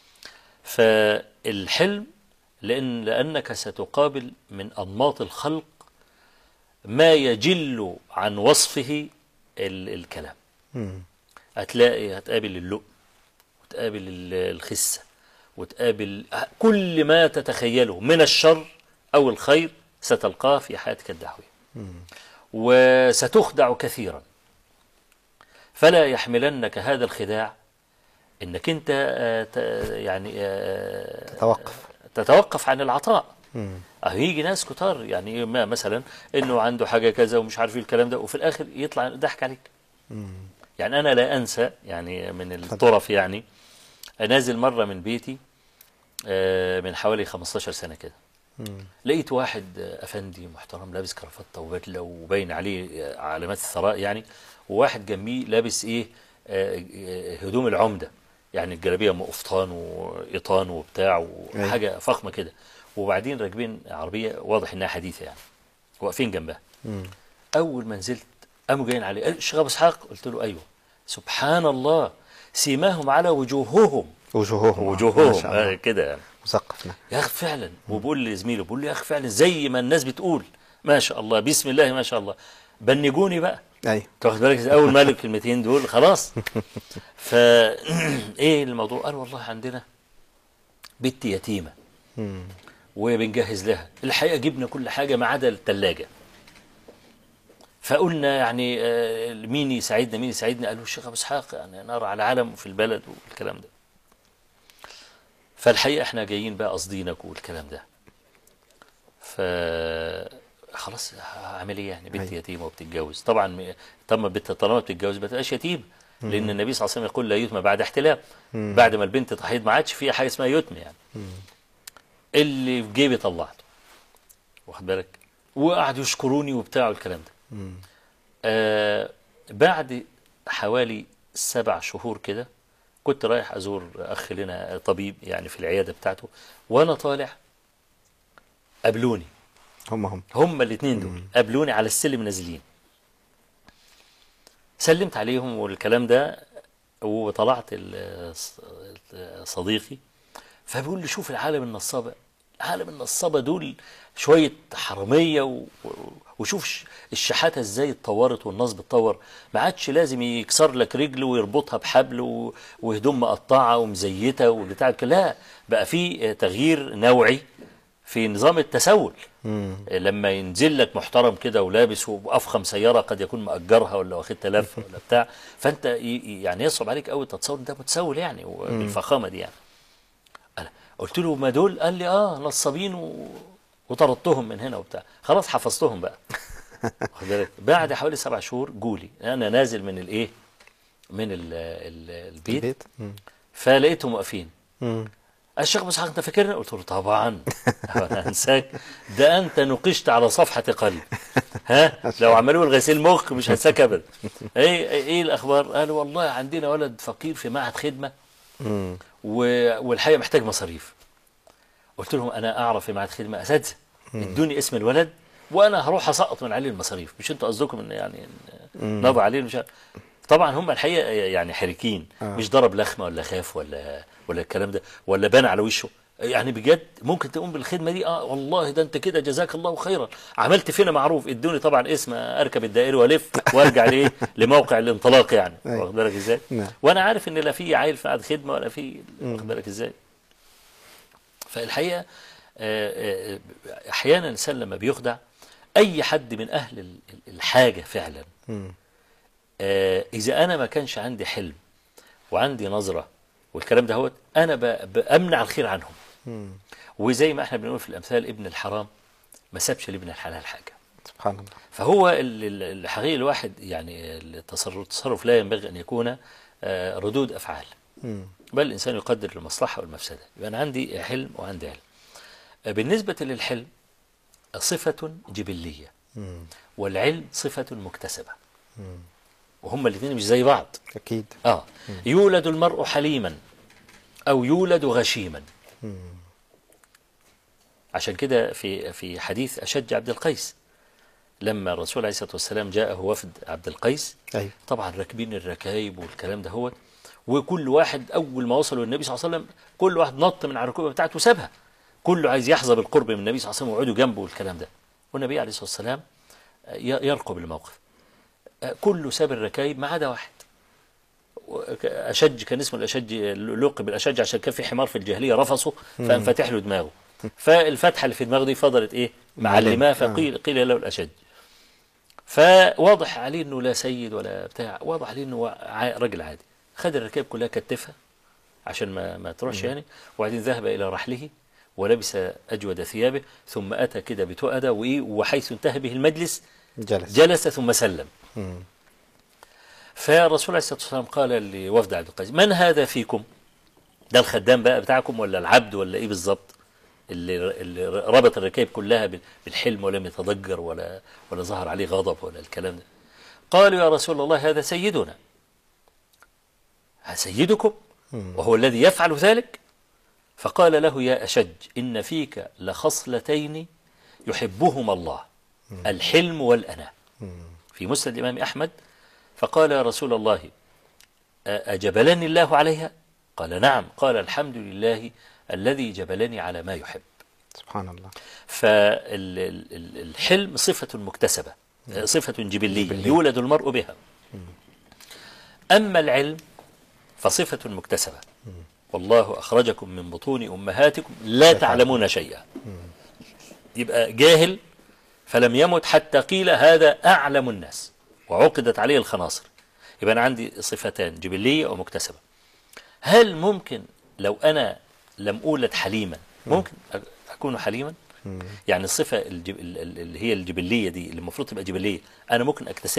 D: فالحلم لأن لأنك ستقابل من أنماط الخلق ما يجل عن وصفه ال- الكلام
C: مم.
D: هتلاقي هتقابل اللؤم وتقابل ال- الخسة وتقابل كل ما تتخيله من الشر أو الخير ستلقاه في حياتك الدعوية وستخدع كثيرا فلا يحملنك هذا الخداع انك انت آه، ت- يعني آه،
C: تتوقف
D: تتوقف عن العطاء
C: مم.
D: أه يجي ناس كتار يعني ما مثلا انه عنده حاجه كذا ومش عارف ايه الكلام ده وفي الاخر يطلع ضحك عليك
C: مم.
D: يعني انا لا انسى يعني من الطرف يعني نازل مره من بيتي آه، من حوالي 15 سنه كده
C: مم.
D: لقيت واحد آه، افندي محترم لابس كرافته وبدله وباين عليه آه، علامات الثراء يعني وواحد جنبيه لابس ايه آه، آه، هدوم العمده يعني الجلابيه ام قفطان وقيطان وبتاع وحاجه فخمه كده وبعدين راكبين عربيه واضح انها حديثه يعني واقفين جنبها
C: مم.
D: اول ما نزلت قاموا جايين علي قال الشيخ ابو اسحاق قلت له ايوه سبحان الله سيماهم على وجوههم
C: وجوههم ما
D: وجوههم
C: شاء الله
D: آه، كده يعني
C: مثقف نعم
D: يا اخي فعلا وبقول لزميله بقول له يا اخي فعلا زي ما الناس بتقول ما شاء الله بسم الله ما شاء الله بنجوني بقى
C: أي
D: تاخد بالك إزاي؟ اول ما قال الكلمتين دول خلاص فا ايه الموضوع قال والله عندنا بنت يتيمه
C: مم.
D: وبنجهز لها الحقيقه جبنا كل حاجه ما عدا الثلاجه فقلنا يعني آه، مين يساعدنا مين يساعدنا قالوا الشيخ ابو اسحاق يعني نار على علم في البلد والكلام ده فالحقيقه احنا جايين بقى قصدينك والكلام ده ف خلاص هعمل ايه يعني بنت
C: أيوة.
D: يتيمه وبتتجوز طبعا م- طب ما بنت طالما بتتجوز ما تبقاش يتيمه لان النبي صلى الله عليه وسلم يقول لا يتم بعد احتلام بعد ما البنت تحيض ما عادش فيها حاجه اسمها يتم يعني اللي في جيبي طلعته واخد بالك وقعدوا يشكروني وبتاع والكلام ده آه بعد حوالي سبع شهور كده كنت رايح ازور اخ لنا طبيب يعني في العياده بتاعته وانا طالع قابلوني
C: هم هم
D: هم الاثنين دول قابلوني على السلم نازلين سلمت عليهم والكلام ده وطلعت ال- صديقي فبيقول لي شوف العالم النصابة عالم النصابة دول شوية حرامية و... و- وشوف ش- الشحاتة ازاي اتطورت والنصب اتطور ما عادش لازم يكسر لك رجل ويربطها بحبل و... وهدوم مقطعة ومزيتة وبتاع لا بقى في تغيير نوعي في نظام التسول لما ينزل لك محترم كده ولابس وافخم سياره قد يكون مأجرها ولا واخد تلف ولا بتاع فانت ي- يعني يصعب عليك قوي تتصور إن ده متسول يعني بالفخامه دي يعني أنا قلت له ما دول قال لي اه نصابين و... وطردتهم من هنا وبتاع خلاص حفظتهم بقى واخد بالك بعد حوالي سبع شهور جولي انا نازل من الايه من ال ال البيت
C: البيت مم.
D: فلقيتهم واقفين
C: مم.
D: الشيخ ابو اسحاق انت فاكرني؟ قلت له طبعا انا انساك ده انت نقشت على صفحه قلبي ها لو عملوا لي غسيل مخ مش هنساك ابدا ايه ايه الاخبار؟ قالوا والله عندنا ولد فقير في معهد خدمه
C: مم.
D: و- والحقيقه محتاج مصاريف قلت لهم انا اعرف في معهد خدمه اساتذه ادوني اسم الولد وانا هروح اسقط من عليه المصاريف مش انتوا قصدكم ان يعني إن نضع عليه مش عارف. طبعا هم الحقيقه يعني حركين مش ضرب لخمه ولا خاف ولا ولا الكلام ده ولا بان على وشه يعني بجد ممكن تقوم بالخدمه دي اه والله ده انت كده جزاك الله خيرا عملت فينا معروف ادوني طبعا اسم اركب الدائري والف وارجع لايه لموقع الانطلاق يعني
C: أيوة.
D: واخد بالك ازاي
C: نعم.
D: وانا عارف ان لا في عيل في قعد خدمه ولا في واخد بالك ازاي فالحقيقه آه، آه، احيانا الانسان لما بيخدع اي حد من اهل ال- الحاجه فعلا
C: مم.
D: آه، اذا انا ما كانش عندي حلم وعندي نظره والكلام ده هو انا ب- بامنع الخير عنهم
C: مم.
D: وزي ما احنا بنقول في الامثال ابن الحرام ما سابش لابن الحلال حاجه
C: سبحان الله
D: فهو ال- ال- الحقيقه الواحد يعني التصرف التصرف لا ينبغي ان يكون آه، ردود افعال
C: مم.
D: بل الإنسان يقدر المصلحة والمفسدة يبقى أنا عندي حلم وعندي علم بالنسبة للحلم صفة جبلية
C: مم.
D: والعلم صفة مكتسبة وهما الاثنين مش زي بعض
C: أكيد
D: آه يولد المرء حليما أو يولد غشيما عشان كده في في حديث أشج عبد القيس لما الرسول عليه الصلاة والسلام جاءه وفد عبد القيس
C: أيوة
D: طبعا راكبين الركايب والكلام ده هو وكل واحد اول ما وصلوا للنبي صلى الله عليه وسلم كل واحد نط من على الركوبه بتاعته وسابها كله عايز يحظى بالقرب من النبي صلى الله عليه وسلم ويقعدوا جنبه والكلام ده والنبي عليه الصلاه والسلام ي- يرقب الموقف كله ساب الركايب ما عدا واحد اشج كان اسمه الاشج لقب بالاشج عشان كان في حمار في الجاهليه رفصه فقام فاتح له دماغه فالفتحه اللي في دماغه دي فضلت ايه معلماه فقيل قيل له الاشج فواضح عليه انه لا سيد ولا بتاع واضح عليه انه ع- راجل عادي خد الركاب كلها كتفها عشان ما ما تروحش يعني وبعدين ذهب الى رحله ولبس اجود ثيابه ثم اتى كده بتؤده وايه وحيث انتهى به المجلس
C: جلس
D: جلس ثم سلم
C: مم.
D: فالرسول عليه الصلاه والسلام قال لوفد عبد القيس من هذا فيكم؟ ده الخدام بقى بتاعكم ولا العبد ولا ايه بالظبط؟ اللي اللي ربط الركائب كلها بال- بالحلم ولم يتضجر ولا ولا ظهر عليه غضب ولا الكلام ده. قالوا يا رسول الله هذا سيدنا. سيدكم وهو الذي يفعل ذلك فقال له يا أشج إن فيك لخصلتين يحبهما الله الحلم والأناة في مسند الإمام أحمد فقال يا رسول الله أ- أجبلني الله عليها قال نعم قال الحمد لله الذي جبلني على ما يحب
C: سبحان الله
D: فالحلم صفة مكتسبة صفة جبلية يولد المرء بها أما العلم فصفة مكتسبة والله أخرجكم من بطون أمهاتكم لا تعلمون شيئا يبقى جاهل فلم يمت حتى قيل هذا أعلم الناس وعقدت عليه الخناصر يبقى أنا عندي صفتان جبلية ومكتسبة هل ممكن لو أنا لم أولد حليما ممكن أ- أكون حليما يعني الصفة الجب... ال- ال- اللي هي الجبلية دي اللي المفروض تبقى جبلية أنا ممكن أكتسبها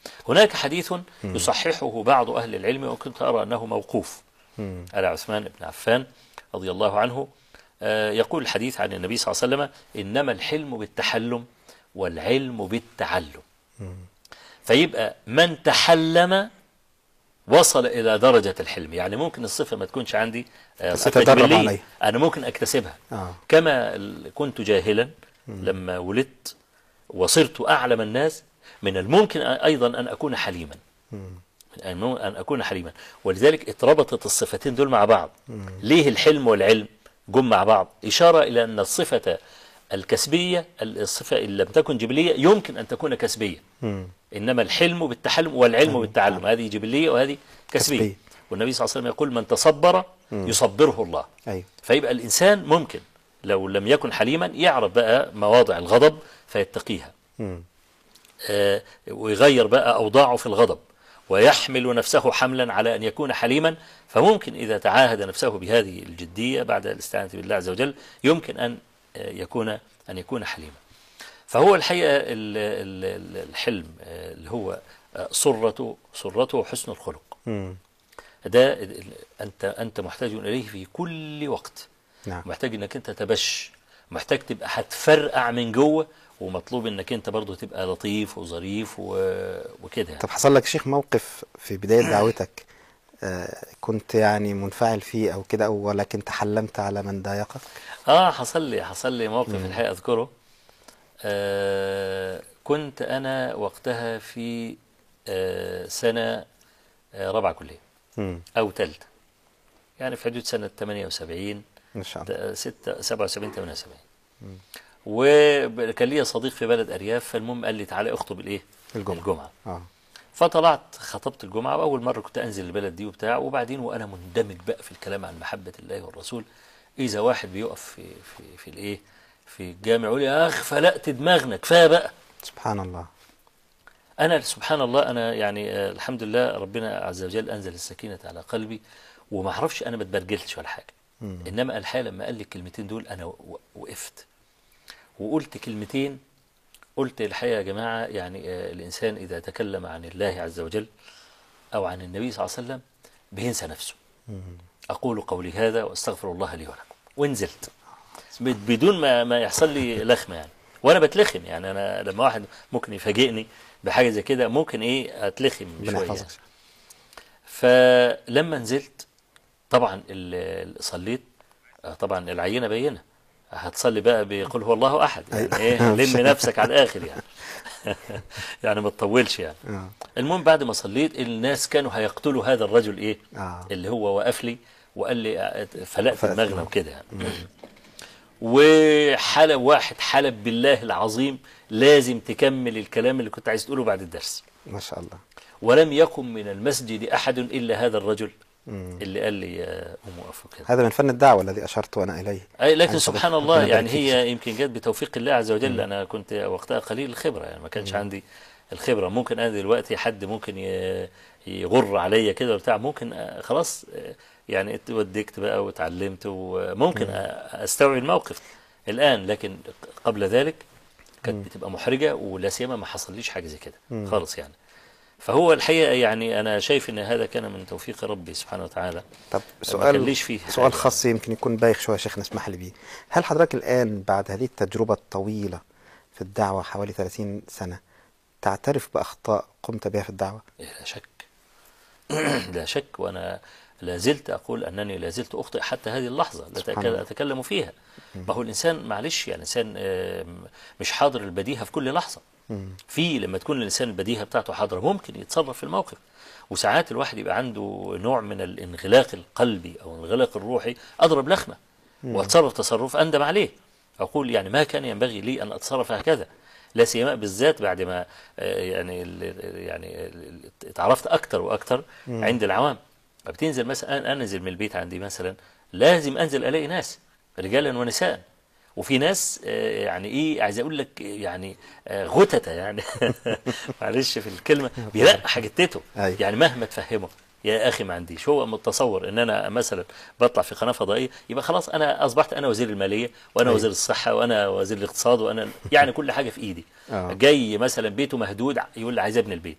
D: هناك حديث يصححه بعض أهل العلم وكنت أرى أنه موقوف
C: مم.
D: على عثمان بن عفان رضي الله عنه آه، يقول الحديث عن النبي صلى الله عليه وسلم إنما الحلم بالتحلم والعلم بالتعلم فيبقى من تحلم وصل إلى درجة الحلم يعني ممكن الصفة ما تكونش عندي آه،
C: بس
D: صفة
C: تتدرب
D: جبلية.
C: عليها.
D: أنا ممكن أكتسبها
C: آه.
D: كما ال- كنت جاهلا لما ولدت وصرت أعلم الناس من الممكن أ- أيضا أن أكون حليما أن أن أكون حليما ولذلك اتربطت الصفتين دول مع بعض ليه الحلم والعلم جم مع بعض إشارة إلى أن الصفة الكسبية الصفة إن لم تكن جبلية يمكن أن تكون كسبية
C: مم.
D: إنما الحلم بالتحلم والعلم بالتعلم هذه جبلية وهذه كسبية
C: كسبية.
D: والنبي صلى الله عليه وسلم يقول من تصبر يصبره الله
C: أيوة
D: فيبقى الإنسان ممكن لو لم يكن حليما يعرف بقى مواضع الغضب فيتقيها
C: مم.
D: آه، ويغير بقى أوضاعه في الغضب ويحمل نفسه حملا على أن يكون حليما فممكن إذا تعاهد نفسه بهذه الجدية بعد الاستعانة بالله عز وجل يمكن أن آه، يكون أن يكون حليما فهو الحقيقة ال- ال- ال- الحلم آه، اللي هو آه، سرته سرته حسن الخلق
C: مم.
D: ده ال- ال- أنت أنت محتاج إليه في كل وقت
C: نعم
D: محتاج انك انت تبش محتاج تبقى هتفرقع من جوه ومطلوب انك انت برضو تبقى لطيف وظريف و- وكده يعني.
C: طب حصل لك شيخ موقف في بداية دعوتك آه، كنت يعني منفعل فيه أو كده أو ولكن تحلمت على من ضايقك
D: اه حصل لي حصل لي موقف الحقيقه اذكره آه كنت انا وقتها في آه سنه آه رابعه كليه
C: مم.
D: او ثالثه يعني في حدود سنه 78
C: إن شاء الله
D: ت- ستة- 77 78 وكان لي صديق في بلد ارياف فالمهم قال لي تعالى اخطب الايه
C: الجمعة.
D: الجمعه
C: آه.
D: فطلعت خطبت الجمعة وأول مرة كنت أنزل البلد دي وبتاع وبعدين وأنا مندمج بقى في الكلام عن محبة الله والرسول إذا واحد بيقف في في في الإيه في الجامع يقول يا أخ فلقت دماغنا كفاية بقى
C: سبحان الله
D: أنا سبحان الله أنا يعني آه، الحمد لله ربنا عز وجل أنزل السكينة على قلبي وما أعرفش أنا ما اتبرجلتش ولا حاجة إنما الحقيقة لما قال لي الكلمتين دول أنا و- وقفت وقلت كلمتين قلت الحقيقة يا جماعة يعني آه، الإنسان إذا تكلم عن الله عز وجل أو عن النبي صلى الله عليه وسلم بينسى نفسه أقول قولي هذا وأستغفر الله لي ولكم ونزلت ب- بدون ما ما يحصل لي لخمة يعني وأنا بتلخم يعني أنا لما واحد ممكن يفاجئني بحاجة زي كده ممكن إيه أتلخم
C: ربنا
D: شوية
C: يحفظك
D: فلما نزلت طبعا ال- ال- صليت آه، طبعا العينة بينة هتصلي بقى بيقول هو الله أحد يعني إيه لم نفسك على الآخر يعني يعني ما تطولش يعني
C: آه.
D: المهم بعد ما صليت الناس كانوا هيقتلوا هذا الرجل إيه
C: آه.
D: اللي هو وقف لي وقال لي آه، فلقت
C: فلقت
D: دماغنا
C: دماغك.
D: وكده يعني وحلب واحد حلب بالله العظيم لازم تكمل الكلام اللي كنت عايز تقوله بعد الدرس
C: ما شاء الله
D: ولم يقم من المسجد أحد إلا هذا الرجل اللي قال لي يا أم وقف وكده
C: هذا من فن الدعوة الذي أشرت أنا إليه
D: أي لكن
C: عن
D: سبحان
C: صدق.
D: الله
C: ربنا
D: يعني
C: يبارك فيك.
D: هي يمكن جت بتوفيق الله عز وجل أنا كنت وقتها قليل الخبرة يعني ما كانش عندي الخبرة ممكن أنا دلوقتي حد ممكن ي- يغر عليا كده وبتاع ممكن آه، خلاص آه، يعني اتودكت بقى واتعلمت وممكن آه، أستوعب الموقف الآن لكن قبل ذلك كانت بتبقى محرجة ولا سيما ما حصليش حاجة زي كده خالص يعني فهو الحقيقة يعني أنا شايف أن هذا كان من توفيق ربي سبحانه وتعالى
C: طب
D: ما
C: سؤال
D: كانليش فيه
C: سؤال
D: حاجة.
C: خاص يمكن يكون بايخ شوية يا شيخنا اسمح لي بيه هل حضرتك الآن بعد هذه التجربة الطويلة في الدعوة حوالي 30 سنة تعترف بأخطاء قمت بها في الدعوة
D: لا شك لا شك وأنا لا زلت أقول أنني لا زلت أخطئ حتى هذه اللحظة لا
C: سبحان
D: أتك-
C: الله.
D: أتكلم فيها ما هو الإنسان معلش يعني الإنسان آه، مش حاضر البديهة في كل لحظة في لما تكون الإنسان البديهة بتاعته حاضرة ممكن يتصرف في الموقف وساعات الواحد يبقى عنده نوع من الانغلاق القلبي أو الانغلاق الروحي أضرب لخمة وأتصرف تصرف أندم عليه أقول يعني ما كان ينبغي لي أن أتصرف هكذا لا سيما بالذات بعد ما آه، يعني ال- يعني ال- اتعرفت أكتر وأكتر عند العوام بتنزل مثلا أنا أنزل من البيت عندي مثلا لازم أنزل ألاقي ناس رجالا ونساء وفي ناس آه، يعني ايه عايز اقول لك يعني آه، غتتة يعني معلش في الكلمه بيلقح جتته
C: أيوة.
D: يعني مهما تفهمه يا اخي ما عنديش هو متصور ان انا مثلا بطلع في قناه فضائيه يبقى خلاص انا اصبحت انا وزير الماليه وانا
C: أيوة.
D: وزير الصحه وانا وزير الاقتصاد وانا يعني كل حاجه في ايدي
C: آه.
D: جاي مثلا بيته مهدود يقول لي عايز ابني البيت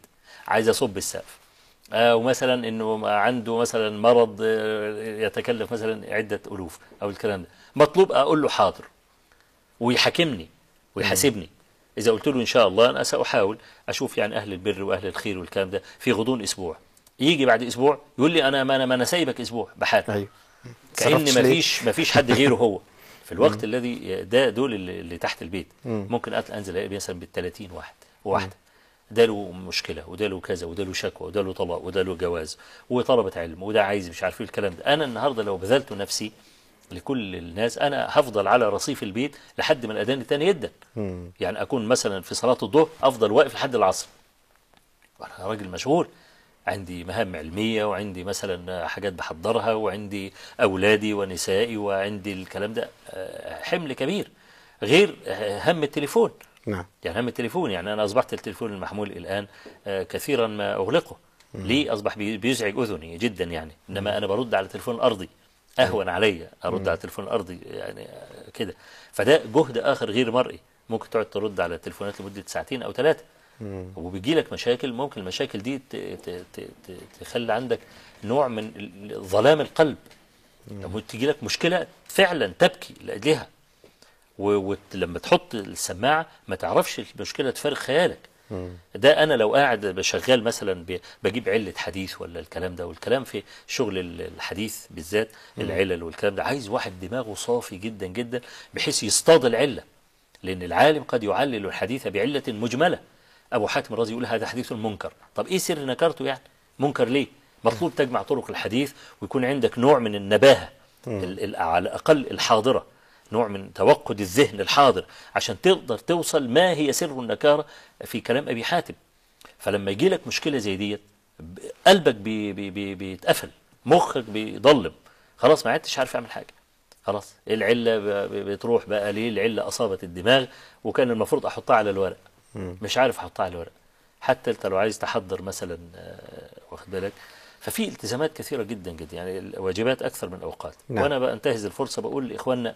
D: عايز اصب السقف او مثلا انه عنده مثلا مرض آه، يتكلف مثلا عده الوف او الكلام ده مطلوب اقول له حاضر ويحاكمني ويحاسبني اذا قلت له ان شاء الله انا ساحاول اشوف يعني اهل البر واهل الخير والكلام ده في غضون اسبوع يجي بعد اسبوع يقول لي انا ما انا ما انا سايبك اسبوع بحاكم
C: ايوه
D: كأن
C: تصرفتش ليه؟
D: مفيش مفيش حد غيره هو في الوقت الذي ده دول اللي اللي تحت البيت
C: مم.
D: ممكن أت- انزل الاقي مثلا بال 30 واحد وواحده ده له مشكله وده له كذا وده له شكوى وده له طلاق وده له جواز وطلبه علم وده عايز مش عارف ايه الكلام ده انا النهارده لو بذلت نفسي لكل الناس انا هفضل على رصيف البيت لحد ما الاذان الثاني يدن
C: مم.
D: يعني اكون مثلا في صلاه الظهر افضل واقف لحد العصر انا راجل مشغول عندي مهام علمية وعندي مثلا حاجات بحضرها وعندي أولادي ونسائي وعندي الكلام ده آه، حمل كبير غير آه، هم التليفون
C: نعم
D: يعني هم التليفون يعني أنا أصبحت التليفون المحمول الآن آه، كثيرا ما أغلقه ليه أصبح بي- بيزعج أذني جدا يعني إنما أنا برد على التليفون الأرضي أهون علي أرد على التليفون الأرضي يعني آه، كده فده جهد آخر غير مرئي ممكن تقعد ترد على التليفونات لمدة ساعتين أو ثلاثة وبيجي لك مشاكل ممكن المشاكل دي ت- ت- ت- ت- تخلي عندك نوع من ال- ظلام القلب لما تيجي لك مشكلة فعلا تبكي لأجلها ولما تحط السماعة ما تعرفش المشكلة تفارق خيالك ده أنا لو قاعد بشغال مثلا ب- بجيب علة حديث ولا الكلام ده والكلام في شغل ال- الحديث بالذات العلل والكلام ده عايز واحد دماغه صافي جدا جدا بحيث يصطاد العلة لأن العالم قد يعلل الحديث بعلة مجملة أبو حاتم الرازي يقول هذا حديث منكر طب إيه سر نكرته يعني منكر ليه مطلوب تجمع طرق الحديث ويكون عندك نوع من النباهة ال- ال- على الأقل الحاضرة نوع من توقد الذهن الحاضر عشان تقدر توصل ما هي سر النكارة في كلام أبي حاتم فلما يجي لك مشكلة زي ديت ب- قلبك بي بي بي بيتقفل مخك بيضلم خلاص ما عدتش عارف اعمل حاجة خلاص العلة ب- ب- بتروح بقى ليه العلة أصابت الدماغ وكان المفروض أحطها على الورق مش عارف أحطها على الورق حتى أنت لو عايز تحضر مثلا آه، واخد بالك ففي التزامات كثيرة جدا جدا يعني الواجبات أكثر من أوقات
C: نعم.
D: وأنا بنتهز الفرصة بقول لإخواننا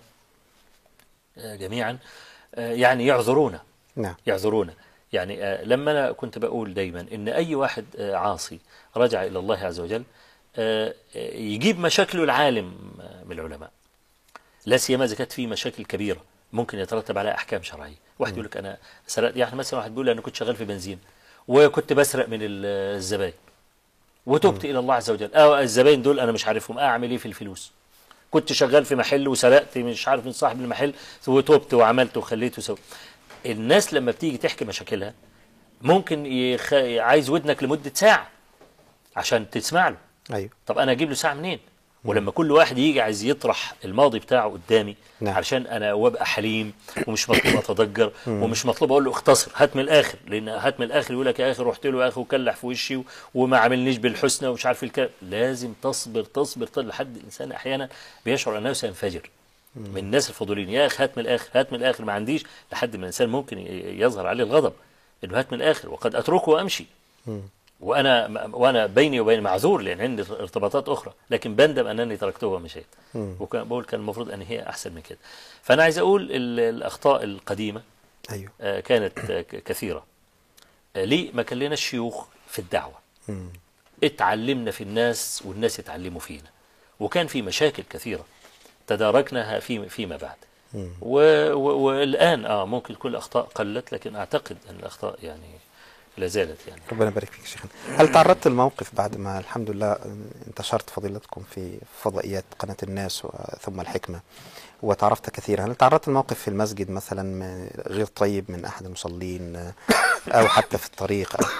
D: آه، جميعا آه، يعني يعذرونا
C: نعم
D: يعذرونا يعني آه، لما أنا كنت بقول دايما إن أي واحد آه، عاصي رجع إلى الله عز وجل آه، آه، يجيب مشاكله العالم آه، من العلماء لا سيما إذا كانت في مشاكل كبيرة ممكن يترتب عليها أحكام شرعية واحد يقول لك أنا سرقت يعني مثلا واحد بيقول أنا كنت شغال في بنزين وكنت بسرق من ال- الزباين وتبت إلى الله عز وجل أو الزباين دول أنا مش عارفهم أعمل إيه في الفلوس كنت شغال في محل وسرقت مش عارف من صاحب المحل وتوبت وعملت وخليت وسويت الناس لما بتيجي تحكي مشاكلها ممكن يخ... عايز ودنك لمدة ساعة عشان تسمع له
C: أيوه
D: طب انا اجيب له ساعه منين ولما كل واحد يجي عايز يطرح الماضي بتاعه قدامي
C: نعم.
D: علشان انا وابقى حليم ومش مطلوب اتضجر ومش مطلوب اقول له اختصر هات من الاخر لان هات من الاخر يقول لك يا اخي رحت له يا اخي وكلح في وشي و- وما عاملنيش بالحسنى ومش عارف الكلام لازم تصبر تصبر تصبر لحد الانسان احيانا بيشعر انه سينفجر من الناس الفضوليين يا اخي هات من الاخر هات من الاخر ما عنديش لحد ما الانسان ممكن ي- يظهر عليه الغضب انه هات من الاخر وقد اتركه وامشي وانا وانا بيني وبين معذور لان عندي ارتباطات اخرى لكن بندم انني تركته ومشيت وكان بقول كان المفروض ان هي احسن من كده فانا عايز اقول ال- الاخطاء القديمه
C: أيوه
D: آه، كانت آه، ك- كثيره آه، ليه ما كان لنا الشيوخ في الدعوه
C: مم.
D: اتعلمنا في الناس والناس اتعلموا فينا وكان في مشاكل كثيره تداركناها في فيما بعد و و والان اه ممكن كل الاخطاء قلت لكن اعتقد ان الاخطاء يعني لا زالت يعني
C: ربنا يبارك فيك يا شيخنا هل تعرضت لموقف بعد ما الحمد لله انتشرت فضيلتكم في فضائيات قناة الناس ثم الحكمة وتعرفت كثيرا هل تعرضت لموقف في المسجد مثلا م- غير طيب من أحد المصلين أو حتى في الطريق أو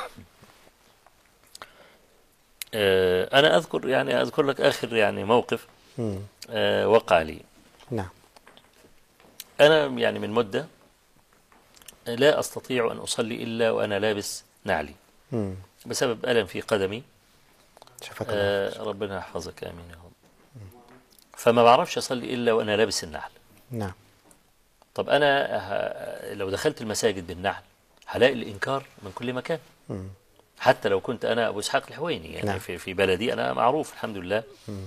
D: آه، أنا أذكر يعني أذكر لك آخر يعني موقف
C: مم.
D: آه، وقع لي
C: نعم
D: أنا يعني من مدة لا أستطيع أن أصلي إلا وأنا لابس نعلي
C: مم.
D: بسبب ألم في قدمي
C: شفاك الله
D: آه، ربنا يحفظك آمين يا رب فما بعرفش أصلي إلا وأنا لابس النعل
C: نعم
D: طب أنا ه- لو دخلت المساجد بالنعل هلاقي الإنكار من كل مكان
C: مم.
D: حتى لو كنت أنا أبو إسحاق الحويني يعني
C: نعم.
D: في, في بلدي أنا معروف الحمد لله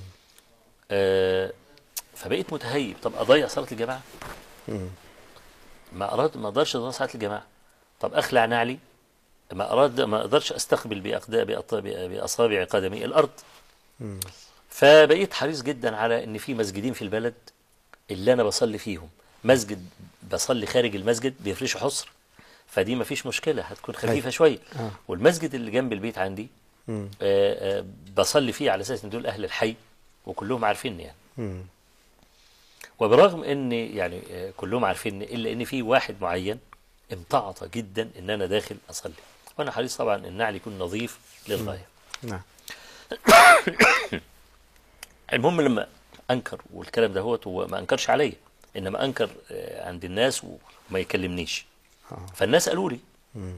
D: آه فبقيت متهيب طب أضيع صلاة الجماعة
C: مم.
D: ما أراد ما أقدرش أضيع صلاة الجماعة طب أخلع نعلي ما أراد ما أقدرش أستقبل بأقدا- بأط- بأصابع قدمي الأرض فبقيت حريص جدا على إن في مسجدين في البلد اللي أنا بصلي فيهم مسجد بصلي خارج المسجد بيفرشوا حصر فدي ما فيش مشكلة هتكون خفيفة شوية
C: آه.
D: والمسجد اللي جنب البيت عندي
C: مم.
D: آه، آه، بصلي فيه على أساس إن دول أهل الحي وكلهم عارفيني يعني
C: مم.
D: وبرغم ان يعني آه، كلهم عارفين الا ان في واحد معين امتعط جدا ان انا داخل اصلي وانا حريص طبعا ان النعل يكون نظيف للغايه
C: نعم
D: المهم لما انكر والكلام ده هو هو ما انكرش عليا انما انكر آه، عند الناس وما يكلمنيش
C: آه.
D: فالناس قالوا لي
C: مم.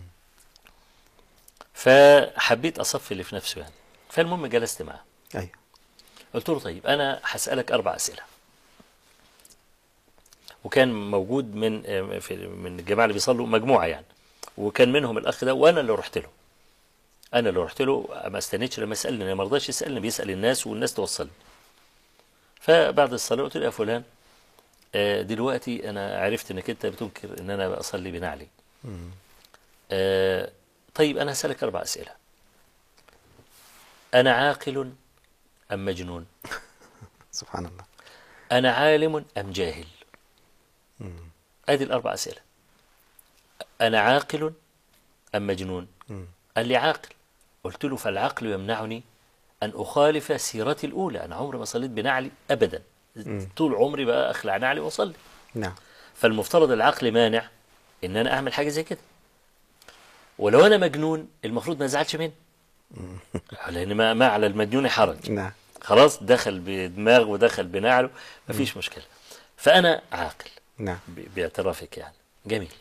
D: فحبيت اصفي اللي في نفسه يعني فالمهم جلست معاه
C: أيوه
D: قلت له طيب انا هسالك اربع اسئله وكان موجود من آه، في من الجماعه اللي بيصلوا مجموعه يعني وكان منهم الاخ ده وانا اللي رحت له انا اللي رحت له ما استنيتش لما يسالني ما رضاش يسالني بيسال الناس والناس توصلني فبعد الصلاه قلت له يا فلان آه، دلوقتي انا عرفت انك انت بتنكر ان انا بصلي بنعلي آه، طيب انا هسالك اربع اسئله انا عاقل ام مجنون
C: سبحان الله
D: أنا عالم أم جاهل هذه الأربع أسئلة أنا عاقل أم مجنون قال لي عاقل قلت له فالعقل يمنعني أن أخالف سيرتي الأولى أنا عمري ما صليت بنعلي أبدا طول عمري بقى أخلع نعلي وأصلي
C: نعم
D: فالمفترض العقل مانع ان انا اعمل حاجه زي كده ولو انا مجنون المفروض ما ازعلش مني لان ما, ما على المجنون حرج
C: نعم
D: خلاص دخل بدماغه ودخل بنعله مفيش مشكله فانا عاقل
C: نعم
D: ب- باعترافك يعني جميل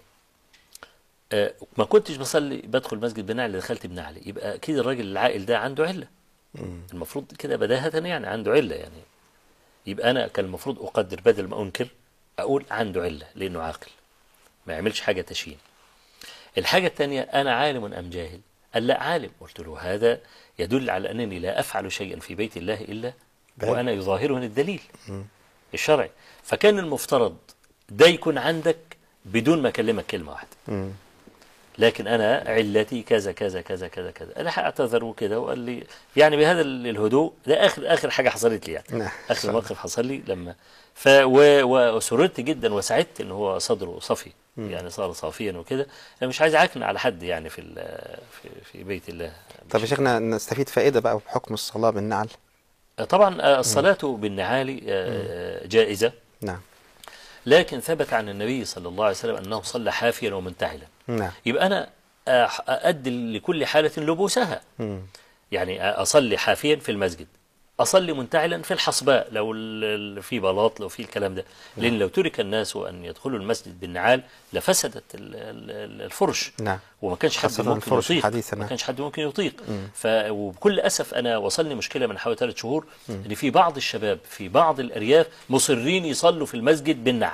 D: آه ما كنتش بصلي بدخل مسجد بنعل دخلت بنعلي يبقى اكيد الراجل العاقل ده عنده عله المفروض كده بداهة يعني عنده علة يعني يبقى أنا كان المفروض أقدر بدل ما أنكر أقول عنده علة لأنه عاقل ما يعملش حاجة تشين الحاجة الثانية أنا عالم أم جاهل قال لا عالم قلت له هذا يدل على أنني لا أفعل شيئا في بيت الله إلا
C: بعلم.
D: وأنا يظاهرني الدليل الشرعي فكان المفترض ده يكون عندك بدون ما أكلمك كلمة واحدة
C: مم.
D: لكن انا علتي كذا كذا كذا كذا كذا انا اعتذر وكده وقال لي يعني بهذا ال- الهدوء ده اخر اخر حاجه حصلت لي يعني
C: نعم.
D: اخر موقف حصل لي لما ف و- وسررت جدا وسعدت ان هو صدره صفي يعني صار صافيا وكده انا مش عايز اعكن على حد يعني في ال- في, في بيت الله
C: طب يا شيخنا نستفيد فائدة بقى بحكم الصلاة بالنعل
D: طبعا الصلاه بالنعال آه، جائزه
C: نعم
D: لكن ثبت عن النبي صلى الله عليه وسلم انه صلى حافيا ومنتعلا
C: نعم
D: يبقى انا أح- أؤدي لكل حالة لبوسها
C: مم.
D: يعني أصلي حافيا في المسجد أصلي منتعلا في الحصباء لو ال- ال- في بلاط لو في الكلام ده لأن لو ترك الناس أن يدخلوا المسجد بالنعال لفسدت ال- ال- الفرش
C: نعم
D: وما كانش حد
C: خاصة
D: ممكن
C: الفرش
D: يطيق
C: الحديثة،
D: ما
C: نعم.
D: كانش حد ممكن يطيق ف وبكل اسف انا وصلني مشكله من حوالي ثلاث شهور ان في بعض الشباب في بعض الارياف مصرين يصلوا في المسجد بالنعل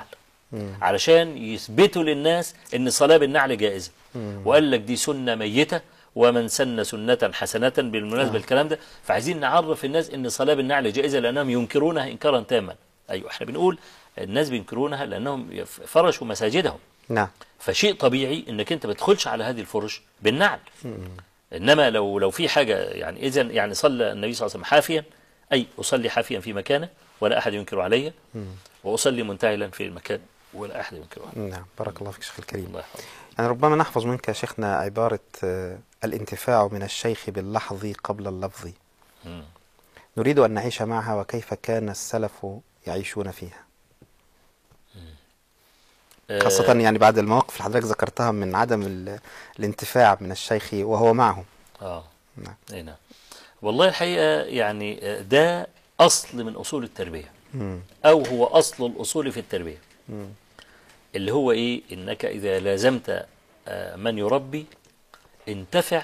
D: علشان يثبتوا للناس ان الصلاه بالنعل جائزه وقال لك دي سنه ميته ومن سن سنة حسنة بالمناسبة الكلام ده فعايزين نعرف الناس ان الصلاة بالنعل جائزة لأنهم ينكرونها إنكارا تاما أيوة احنا بنقول الناس بينكرونها لأنهم فرشوا مساجدهم
C: نعم
D: فشيء طبيعي انك انت ما تدخلش على هذه الفرش بالنعل انما لو لو في حاجه يعني اذا يعني صلى النبي صلى الله عليه وسلم حافيا اي اصلي حافيا في مكانه ولا احد ينكر علي واصلي منتعلا في المكان ولا احد ينكر علي
C: نعم بارك الله فيك شيخ الكريم
D: الله يحفظك
C: يعني ربما نحفظ منك يا شيخنا عبارة آه، الانتفاع من الشيخ باللحظ قبل اللفظ
D: مم.
C: نريد أن نعيش معها وكيف كان السلف يعيشون فيها
D: آه،
C: خاصة يعني بعد المواقف اللي حضرتك ذكرتها من عدم ال- الانتفاع من الشيخ وهو معهم
D: اه
C: نعم.
D: اي نعم والله الحقيقه يعني آه، ده اصل من اصول التربيه
C: مم.
D: او هو اصل الاصول في التربيه
C: مم.
D: اللي هو ايه انك اذا لازمت آه، من يربي انتفع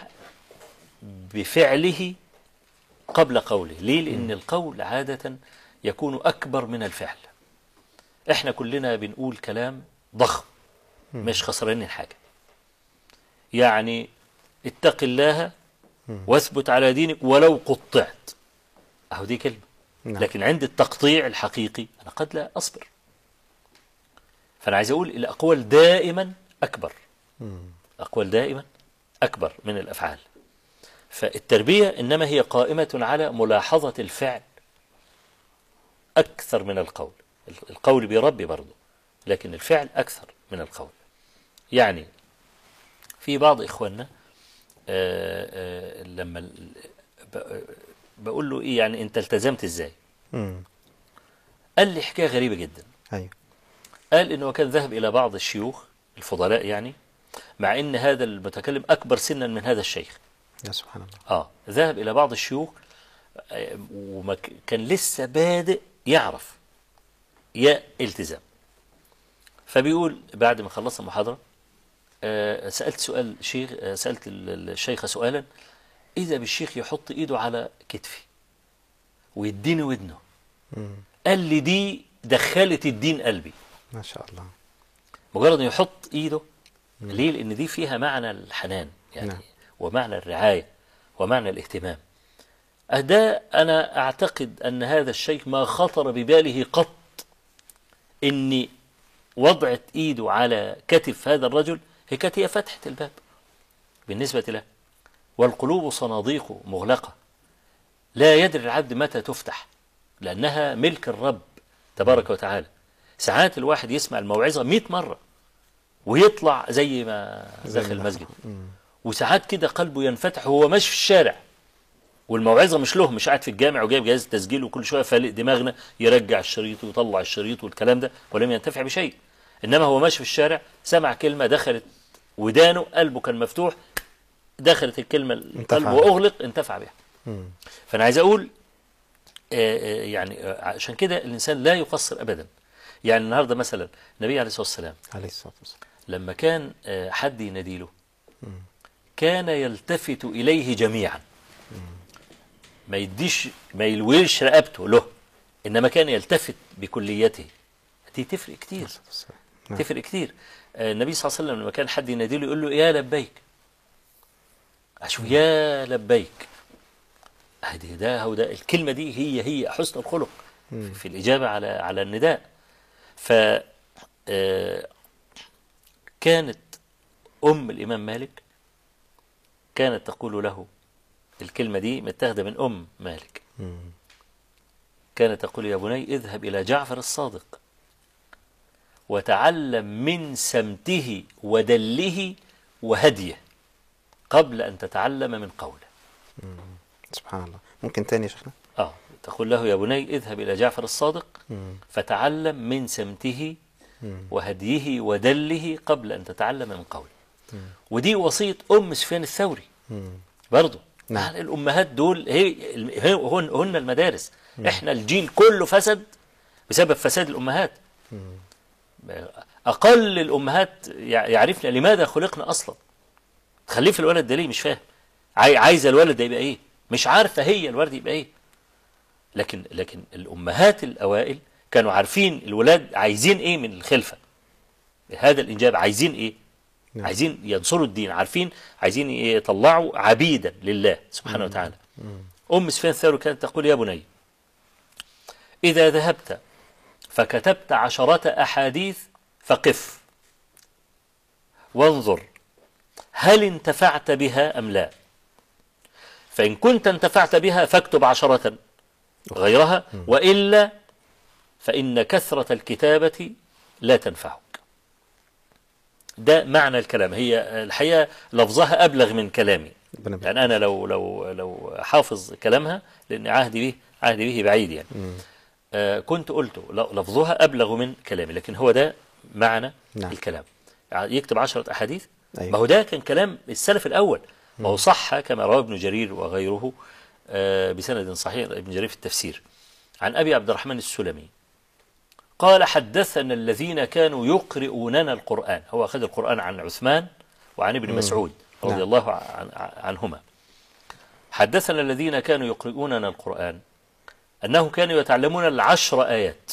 D: بفعله قبل قوله ليه لان القول عاده يكون اكبر من الفعل احنا كلنا بنقول كلام ضخم مش خسرانين حاجه يعني اتق الله واثبت على دينك ولو قطعت اهو دي كلمه
C: نعم.
D: لكن عند التقطيع الحقيقي انا قد لا اصبر فانا عايز اقول الاقوال دائما اكبر الاقوال دائما أكبر من الأفعال فالتربية إنما هي قائمة على ملاحظة الفعل أكثر من القول القول بيربي برضه لكن الفعل أكثر من القول يعني في بعض إخواننا آه، آه، لما ال- ب- بقول له إيه يعني أنت التزمت إزاي
C: مم.
D: قال لي حكاية غريبة جدا
C: أيوه
D: قال انه كان ذهب الى بعض الشيوخ الفضلاء يعني مع ان هذا المتكلم اكبر سنا من هذا الشيخ
C: يا سبحان الله
D: اه ذهب الى بعض الشيوخ آه، وما ك- كان لسه بادئ يعرف يا التزام فبيقول بعد ما خلصنا المحاضره آه، سالت سؤال شيخ آه، سالت ال- الشيخ سؤالا اذا بالشيخ يحط ايده على كتفي ويديني ودنه
C: مم.
D: قال لي دي دخلت الدين قلبي
C: ما شاء الله
D: مجرد انه يحط ايده ليه لان دي فيها معنى الحنان يعني
C: نعم.
D: ومعنى الرعايه ومعنى الاهتمام ده انا اعتقد ان هذا الشيخ ما خطر بباله قط اني وضعت ايده على كتف هذا الرجل هي كانت هي فتحه الباب بالنسبه له والقلوب صناديق مغلقه لا يدري العبد متى تفتح لانها ملك الرب تبارك وتعالى ساعات الواحد يسمع الموعظه 100 مره ويطلع زي ما
C: زي
D: دخل
C: ما
D: المسجد
C: مم.
D: وساعات كده قلبه ينفتح وهو ماشي في الشارع والموعظه مش له مش قاعد في الجامع وجايب جهاز التسجيل وكل شويه فالق دماغنا يرجع الشريط ويطلع الشريط والكلام ده ولم ينتفع بشيء انما هو ماشي في الشارع سمع كلمه دخلت ودانه قلبه كان مفتوح دخلت الكلمه القلب
C: انتفع.
D: واغلق انتفع بها
C: مم.
D: فانا عايز اقول آه، آه، يعني آه، عشان كده الانسان لا يقصر ابدا يعني النهارده مثلا النبي عليه الصلاه والسلام
C: عليه الصلاة والسلام
D: لما كان آه، حد يناديله كان يلتفت إليه جميعا ما يديش ما يلويش رقبته له إنما كان يلتفت بكليته دي تفرق كتير
C: والسلام. نعم.
D: تفرق كتير آه، النبي صلى الله عليه وسلم لما كان حد يناديله يقول له يا لبيك أشوف يا لبيك هذه ده هو ده الكلمة دي هي هي حسن الخلق في, في الإجابة على على النداء ف آه، كانت أم الإمام مالك كانت تقول له الكلمة دي متاخدة من أم مالك
C: مم.
D: كانت تقول يا بني اذهب إلى جعفر الصادق وتعلم من سمته ودله وهديه قبل أن تتعلم من قوله
C: سبحان الله ممكن تاني يا شيخنا
D: آه تقول له يا بني اذهب إلى جعفر الصادق
C: مم.
D: فتعلم من سمته
C: مم.
D: وهديه ودله قبل أن تتعلم من قوله ودي وصية أم سفيان الثوري
C: مم.
D: برضه
C: نعم.
D: يعني الأمهات دول هي هي- هن, هن المدارس إحنا الجيل كله فسد بسبب فساد الأمهات أقل الأمهات يع- يعرفن لماذا خلقنا أصلا خليه في الولد ده ليه مش فاهم عاي- عايزة الولد ده يبقى إيه مش عارفة هي الولد يبقى إيه لكن لكن الأمهات الأوائل كانوا عارفين الولاد عايزين إيه من الخلفة هذا الإنجاب عايزين إيه
C: نعم.
D: عايزين ينصروا الدين عارفين عايزين يطلعوا عبيدا لله سبحانه وتعالى أم سفيان الثوري كانت تقول يا بني إذا ذهبت فكتبت عشرة أحاديث فقف وانظر هل انتفعت بها أم لا فإن كنت انتفعت بها فاكتب عشرة غيرها وإلا فإن كثرة الكتابة لا تنفعك ده معنى الكلام هي الحقيقة لفظها أبلغ من كلامي
C: ربنا يبارك.
D: يعني أنا لو لو لو حافظ كلامها لأن عهدي به عهدي به بعيد يعني آه كنت قلته ل- لفظها أبلغ من كلامي لكن هو ده معنى
C: نعم.
D: الكلام ع- يكتب عشرة أحاديث
C: أيوة.
D: ما هو ده كان كلام السلف الأول ما هو صح كما رواه ابن جرير وغيره آه بسند صحيح ابن جرير في التفسير عن أبي عبد الرحمن السلمي قال حدثنا الذين كانوا يقرؤوننا القرآن هو أخذ القرآن عن عثمان وعن ابن مسعود رضي
C: نعم.
D: الله عن عنهما حدثنا الذين كانوا يقرؤوننا القرآن أنهم كانوا يتعلمون العشر آيات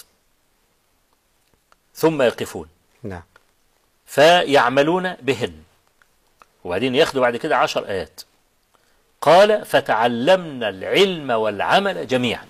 D: ثم يقفون
C: نعم
D: فيعملون بهن وبعدين ياخدوا بعد كده عشر آيات قال فتعلمنا العلم والعمل جميعا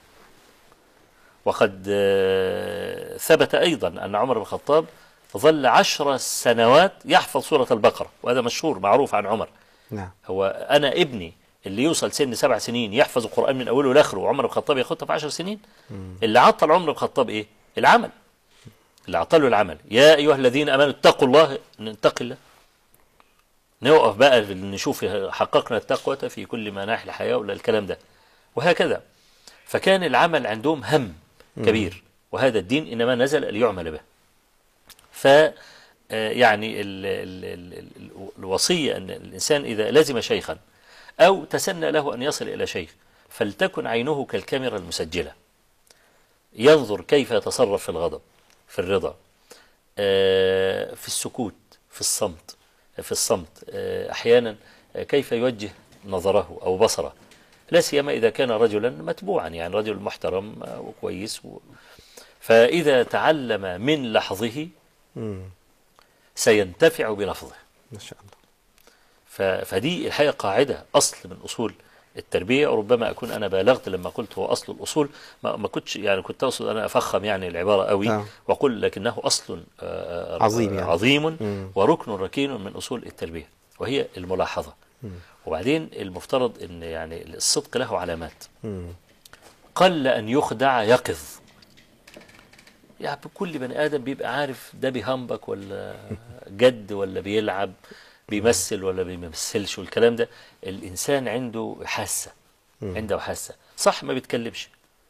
D: وقد آه، ثبت أيضا أن عمر بن الخطاب ظل عشر سنوات يحفظ سورة البقرة وهذا مشهور معروف عن عمر
C: نعم
D: هو انا ابني اللي يوصل سن سبع سنين يحفظ القران من اوله لاخره وعمر بن الخطاب ياخدها في عشر سنين اللي عطل عمر بن الخطاب ايه العمل اللي عطله العمل يا ايها الذين امنوا اتقوا الله نتقي الله نوقف بقى نشوف حققنا التقوى في كل مناحي الحياه ولا الكلام ده وهكذا فكان العمل عندهم هم كبير وهذا الدين انما نزل ليعمل به ف آه، يعني ال ال ال ال الوصية أن الإنسان إذا لزم شيخا أو تسنى له أن يصل إلى شيخ فلتكن عينه كالكاميرا المسجلة ينظر كيف يتصرف في الغضب في الرضا آه، في السكوت في الصمت في الصمت آه، أحيانا آه، كيف يوجه نظره أو بصره لا سيما إذا كان رجلا متبوعا يعني رجل محترم آه، وكويس و... فإذا تعلم من لحظه
C: مم.
D: سينتفع بلفظه
C: ما شاء الله
D: ف- فدي الحقيقة قاعدة أصل من أصول التربية وربما أكون أنا بالغت لما قلت هو أصل الأصول ما, ما كنتش يعني كنت أقصد أنا أفخم يعني العبارة قوي
C: نعم.
D: وأقول لكنه أصل آه، آه،
C: عظيم يعني.
D: عظيم
C: مم.
D: وركن ركين من أصول التربية وهي الملاحظة وبعدين المفترض أن يعني الصدق له علامات
C: مم.
D: قل أن يخدع يقظ يعني كل بني آدم بيبقى عارف ده بيهمبك ولا جد ولا بيلعب بيمثل ولا بيمثلش والكلام ده الإنسان عنده حاسة عنده حاسة صح ما بيتكلمش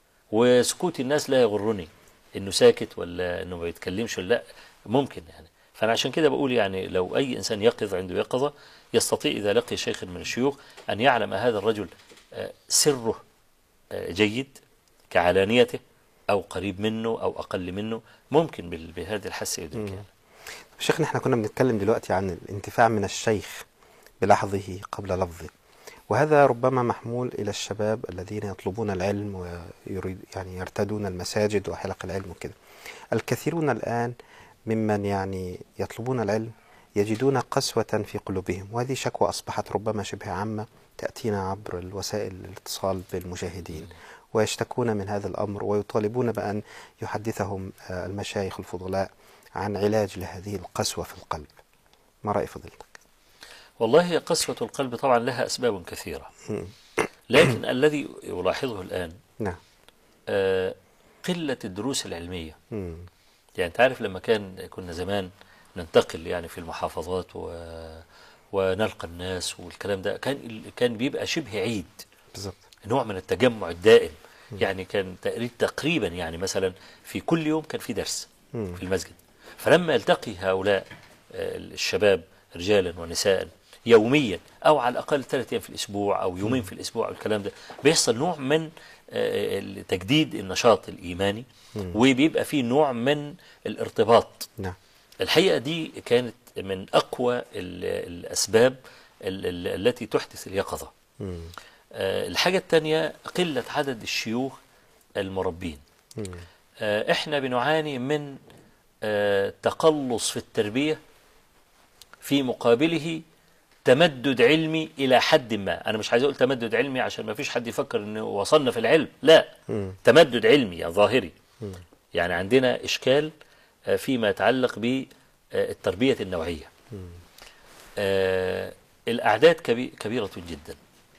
D: وسكوت الناس لا يغرني انه ساكت ولا انه ما بيتكلمش ولا لا ممكن يعني فانا عشان كده بقول يعني لو اي انسان يقظ عنده يقظه يستطيع اذا لقي شيخ من الشيوخ ان يعلم هذا الرجل آه، سره آه، جيد كعلانيته او قريب منه او اقل منه ممكن بال- بهذه الحاسه يدرك يعني.
C: شيخنا احنا كنا بنتكلم دلوقتي عن الانتفاع من الشيخ بلحظه قبل لفظه وهذا ربما محمول إلى الشباب الذين يطلبون العلم ويريد يعني يرتدون المساجد وحلق العلم وكده الكثيرون الآن ممن يعني يطلبون العلم يجدون قسوة في قلوبهم وهذه شكوى أصبحت ربما شبه عامة تأتينا عبر الوسائل الاتصال بالمشاهدين ويشتكون من هذا الأمر ويطالبون بأن يحدثهم آه، المشايخ الفضلاء عن علاج لهذه القسوة في القلب ما رأي فضيلتك؟
D: والله قسوة القلب طبعا لها أسباب كثيرة لكن الذي يلاحظه الآن
C: نعم
D: آه، قلة الدروس العلمية
C: مم.
D: يعني تعرف لما كان كنا زمان ننتقل يعني في المحافظات و ونلقى الناس والكلام ده كان كان بيبقى شبه عيد
C: بالظبط
D: نوع من التجمع الدائم يعني كان تقريبا تقريبا يعني مثلا في كل يوم كان في درس
C: مم.
D: في المسجد فلما يلتقي هؤلاء آه، الشباب رجالا ونساء يوميا او على الاقل ثلاث ايام في الاسبوع او يومين في الاسبوع او الكلام ده بيحصل نوع من آه، تجديد النشاط الايماني وبيبقى فيه نوع من الارتباط
C: نعم
D: الحقيقه دي كانت من اقوى ال- الاسباب ال- ال- التي تحدث اليقظه
C: مم.
D: آه، الحاجة الثانية قلة عدد الشيوخ المربين
C: مم.
D: آه، احنا بنعاني من آه، تقلص في التربية في مقابله تمدد علمي إلى حد ما أنا مش عايز أقول تمدد علمي عشان ما فيش حد يفكر أنه وصلنا في العلم لا
C: مم.
D: تمدد علمي يعني ظاهري يعني عندنا إشكال آه، فيما يتعلق بالتربية النوعية آه، الأعداد كبي- كبيرة جدا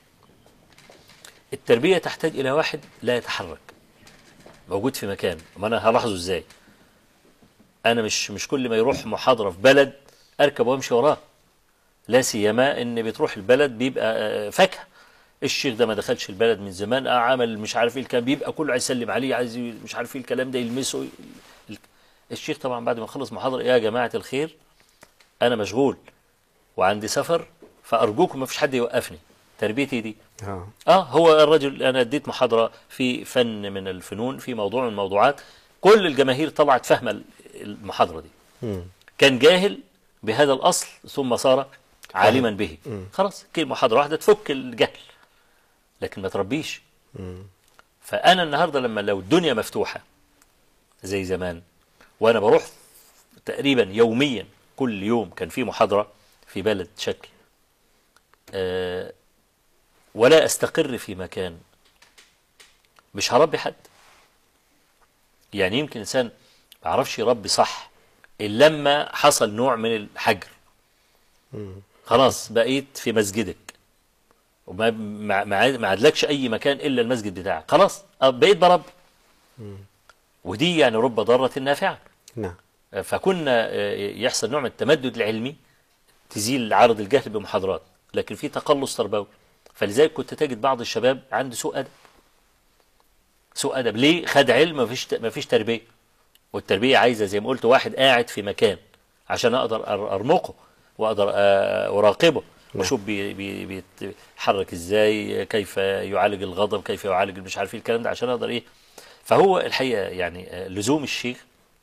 D: التربية تحتاج إلى واحد لا يتحرك موجود في مكان ما أنا هلاحظه إزاي أنا مش مش كل ما يروح محاضرة في بلد أركب وأمشي وراه لا سيما إن بتروح البلد بيبقى آه، فاكهة الشيخ ده ما دخلش البلد من زمان آه عمل مش عارف ايه الكلام بيبقى كله عايز يسلم عليه عايز ي- مش عارف ايه الكلام ده يلمسه ال- الشيخ طبعا بعد ما خلص محاضرة يا جماعة الخير أنا مشغول وعندي سفر فأرجوكم ما فيش حد يوقفني تربيتي دي
C: اه
D: اه هو الرجل انا اديت محاضره في فن من الفنون في موضوع من الموضوعات كل الجماهير طلعت فاهمه المحاضره دي
C: مم.
D: كان جاهل بهذا الاصل ثم صار عالما به خلاص كلمه محاضره واحده تفك الجهل لكن ما تربيش
C: مم.
D: فانا النهارده لما لو الدنيا مفتوحه زي زمان وانا بروح تقريبا يوميا كل يوم كان في محاضره في بلد شكل آه ولا استقر في مكان مش هربي حد يعني يمكن انسان ما يعرفش يربي صح الا لما حصل نوع من الحجر خلاص بقيت في مسجدك وما ما ما ما عادلكش اي مكان الا المسجد بتاعك خلاص أه، بقيت برب ودي يعني رب ضارة نافعة
C: نعم
D: فكنا آه، يحصل نوع من التمدد العلمي تزيل عرض الجهل بمحاضرات لكن في تقلص تربوي فلذلك كنت تجد بعض الشباب عنده سوء ادب سوء ادب ليه خد علم ما فيش ما فيش تربيه والتربيه عايزه زي ما قلت واحد قاعد في مكان عشان اقدر أر- ارمقه واقدر آه، اراقبه واشوف بي- بي- بيتحرك ازاي كيف يعالج الغضب كيف يعالج مش عارف ايه الكلام ده عشان اقدر ايه فهو الحقيقه يعني آه، لزوم الشيخ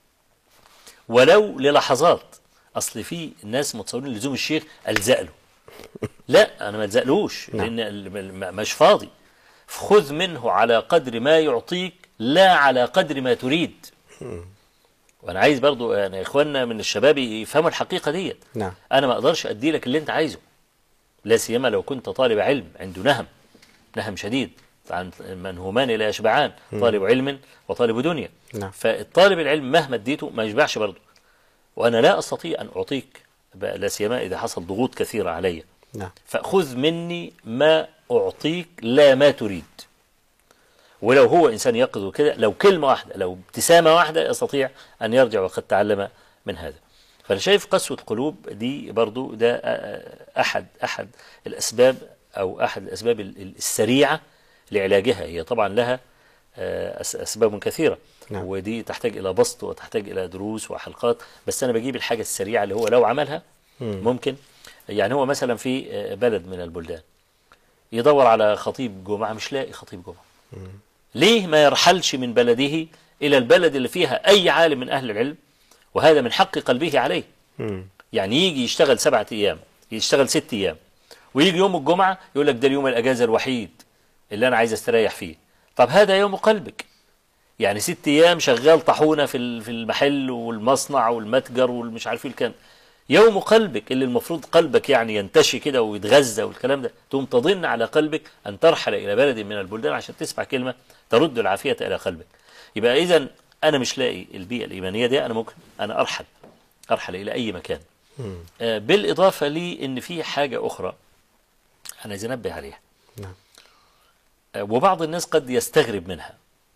D: ولو للحظات اصل في ناس متصورين لزوم الشيخ الزق له لا انا ما الزقلوش
C: نعم.
D: لان ال- م- مش فاضي خذ منه على قدر ما يعطيك لا على قدر ما تريد وانا عايز برضو يعني اخواننا من الشباب يفهموا الحقيقه ديت
C: نعم
D: انا ما اقدرش ادي لك اللي انت عايزه لا سيما لو كنت طالب علم عنده نهم نهم شديد عن منهومان لا يشبعان طالب علم وطالب دنيا
C: نعم.
D: فالطالب العلم مهما اديته ما يشبعش برضه وانا لا استطيع ان اعطيك بقى لا سيما اذا حصل ضغوط كثيره علي
C: نعم
D: فخذ مني ما اعطيك لا ما تريد ولو هو انسان يقظ كده لو كلمه واحده لو ابتسامه واحده يستطيع ان يرجع وقد تعلم من هذا فانا شايف قسوه قلوب دي برضو ده آه، احد احد الاسباب او احد الاسباب ال- ال- السريعه لعلاجها هي طبعا لها آه، أس- اسباب كثيره
C: نعم.
D: ودي تحتاج الى بسط وتحتاج الى دروس وحلقات بس انا بجيب الحاجه السريعه اللي هو لو عملها ممكن يعني هو مثلا في آه، بلد من البلدان يدور على خطيب جمعه مش لاقي خطيب جمعه ليه ما يرحلش من بلده الى البلد اللي فيها اي عالم من اهل العلم وهذا من حق قلبه عليه
C: مم.
D: يعني يجي يشتغل سبعة ايام يشتغل ست ايام ويجي يوم الجمعه يقول لك ده اليوم الاجازه الوحيد اللي انا عايز استريح فيه طب هذا يوم قلبك يعني ست ايام شغال طاحونه في ال- في المحل والمصنع والمتجر والمش عارف ايه الكلام يوم قلبك اللي المفروض قلبك يعني ينتشي كده ويتغذى والكلام ده تقوم تظن على قلبك ان ترحل الى بلد من البلدان عشان تسمع كلمه ترد العافيه الى قلبك يبقى اذا انا مش لاقي البيئه الايمانيه دي انا ممكن انا ارحل ارحل الى اي مكان آه، بالاضافه لي ان في حاجه اخرى انا عايز انبه عليها
C: نعم.
D: آه، وبعض الناس قد يستغرب منها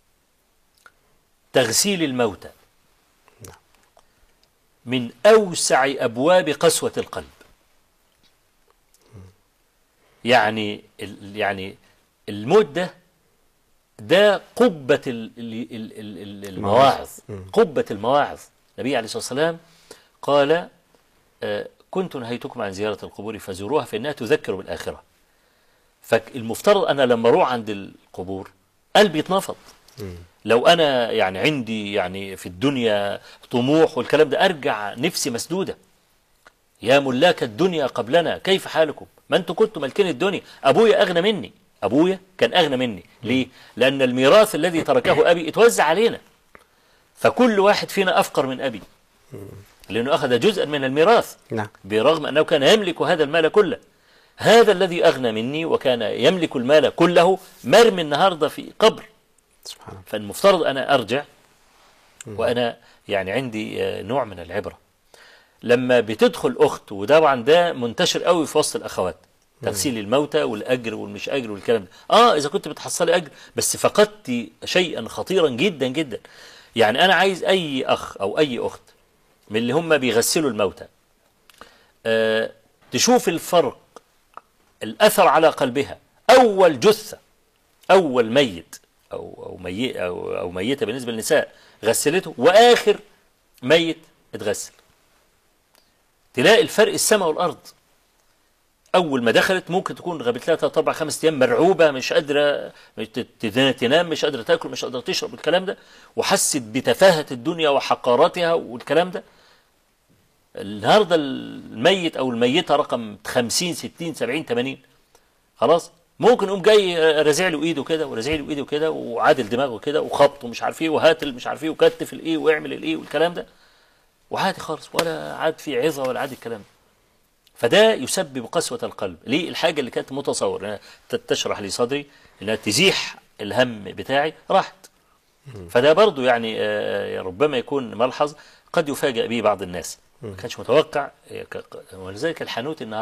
D: تغسيل الموتى من اوسع ابواب قسوه القلب يعني ال- يعني الموت ده ده قبة ال- ال- ال- ال- ال- المواعظ قبة المواعظ النبي عليه الصلاة والسلام قال آه، كنت نهيتكم عن زيارة القبور فزوروها فإنها تذكر بالآخرة فالمفترض أنا لما أروح عند القبور قلبي يتنفض لو أنا يعني عندي يعني في الدنيا طموح والكلام ده أرجع نفسي مسدودة يا ملاك الدنيا قبلنا كيف حالكم ما أنتم كنتم ملكين الدنيا أبويا أغنى مني أبويا كان أغنى مني ليه لأن الميراث الذي تركه أبي اتوزع علينا فكل واحد فينا أفقر من أبي لأنه أخذ جزءا من الميراث
C: نعم
D: برغم أنه كان يملك هذا المال كله هذا الذي أغنى مني وكان يملك المال كله مرمي النهاردة في قبر
C: سبحان الله
D: فالمفترض أنا أرجع وأنا يعني عندي آه، نوع من العبرة لما بتدخل أخت وطبعا ده منتشر قوي في وسط الأخوات تغسيل الموتى والأجر والمش أجر والكلام ده آه إذا كنت بتحصلي أجر بس فقدت شيئا خطيرا جدا جدا يعني أنا عايز أي أخ أو أي أخت من اللي هم بيغسلوا الموتى آه تشوف الفرق الأثر على قلبها أول جثة أول ميت أو أو ميت أو أو ميتة بالنسبة للنساء غسلته وآخر ميت اتغسل تلاقي الفرق السماء والأرض أول ما دخلت ممكن تكون غابت لها ثلاث أربع خمس أيام مرعوبة مش قادرة ت- تنام مش قادرة تاكل مش قادرة تشرب الكلام ده وحست بتفاهة الدنيا وحقارتها والكلام ده النهارده الميت او الميته رقم 50 60 70 80 خلاص ممكن يقوم جاي رازع له ايده كده ورازع له ايده كده وعادل دماغه كده وخبط ومش عارف ايه وهات مش عارف ايه وكتف الايه واعمل الايه والكلام ده وعادي خالص ولا عاد في عظه ولا عاد الكلام ده فده يسبب قسوة القلب ليه الحاجة اللي كانت متصور انها ت- تشرح لي صدري انها تزيح الهم بتاعي راحت فده برضو يعني آه، ربما يكون ملحظ قد يفاجأ به بعض الناس ما كانش متوقع آه، ك- ك- ولذلك الحانوت النهارده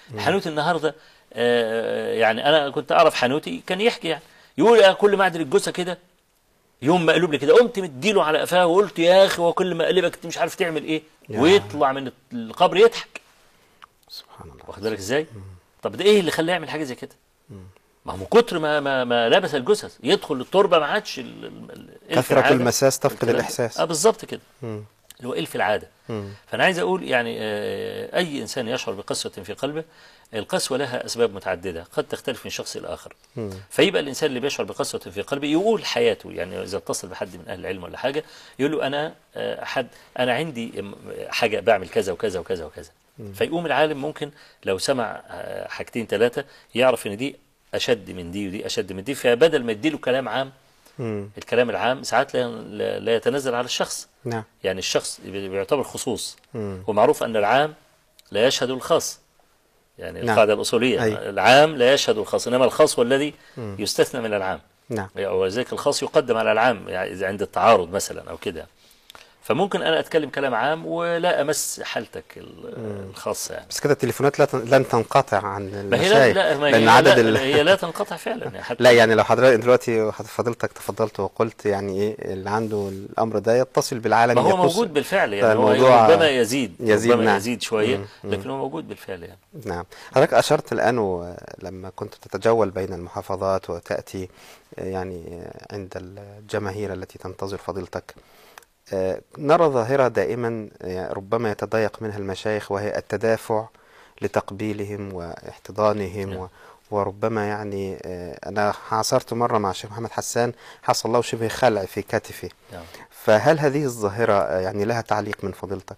D: حنوتي النهارده آه، يعني انا كنت اعرف حنوتي كان يحكي يعني يقول أنا كل ما اعدل الجثه كده يوم مقلوب لي كده قمت مديله على قفاه وقلت يا اخي هو كل ما اقلبك انت مش عارف تعمل ايه
C: يا.
D: ويطلع من القبر يضحك
C: سبحان الله
D: واخد بالك ازاي طب ده ايه اللي خلاه يعمل حاجه زي كده ما هو من كتر ما ما, ما لبس الجثث يدخل التربه ما عادش ال- ال- ال- إلف
C: كثرة
D: العادة.
C: المساس تفقد
D: الكلام ده.
C: الإحساس.
D: اه بالظبط كده
C: مم.
D: اللي هو الف العاده
C: مم.
D: فانا عايز اقول يعني آه، اي انسان يشعر بقسوه في قلبه القسوه لها اسباب متعدده قد تختلف من شخص الى اخر
C: مم.
D: فيبقى الانسان اللي بيشعر بقسوه في قلبه يقول حياته يعني اذا اتصل بحد من اهل العلم ولا حاجه يقول له انا آه، حد انا عندي م- حاجه بعمل كذا وكذا وكذا وكذا فيقوم العالم ممكن لو سمع آه، حاجتين ثلاثه يعرف ان دي اشد من دي ودي اشد من دي فبدل ما يديله كلام عام
C: مم.
D: الكلام العام ساعات لا لا- لا يتنزل على الشخص
C: نعم
D: يعني الشخص بيعتبر خصوص
C: مم.
D: ومعروف أن العام لا يشهد الخاص يعني
C: نعم.
D: القاعدة الأصولية
C: أي. العام
D: العام لا يشهد الخاص إنما الخاص هو الذي يستثنى من العام
C: نعم
D: ولذلك الخاص يقدم على العام يعني إذا عند التعارض مثلا أو كده فممكن أنا أتكلم كلام عام ولا أمس حالتك ال- الخاصة يعني
C: بس كده التليفونات لا تن- لن تنقطع عن
D: ما هي لا,
C: المشايخ
D: لا ما
C: لأن
D: هي
C: عدد
D: لا
C: ال...
D: هي لا تنقطع فعلا يعني حتى
C: لا يعني لو حضرتك دلوقتي فضلتك تفضلت وقلت يعني ايه اللي عنده الامر ده يتصل بالعالم
D: ما هو
C: يقص-
D: موجود بالفعل يعني هو
C: فالموضوع
D: ربما يزيد
C: يزيد،
D: ربما
C: نعم.
D: يزيد شوية
C: مم. مم.
D: لكن هو موجود بالفعل يعني
C: نعم حضرتك أشرت الآن و- لما كنت تتجول بين المحافظات وتأتي آه، يعني آه، عند الجماهير التي تنتظر فضيلتك آه، نرى ظاهرة دائما آه، ربما يتضايق منها المشايخ وهي التدافع لتقبيلهم واحتضانهم
D: نعم.
C: و وربما يعني آه، أنا عاصرت مرة مع الشيخ محمد حسان حصل له شبه خلع في كتفه
D: نعم.
C: فهل هذه الظاهرة آه، يعني لها تعليق من فضيلتك؟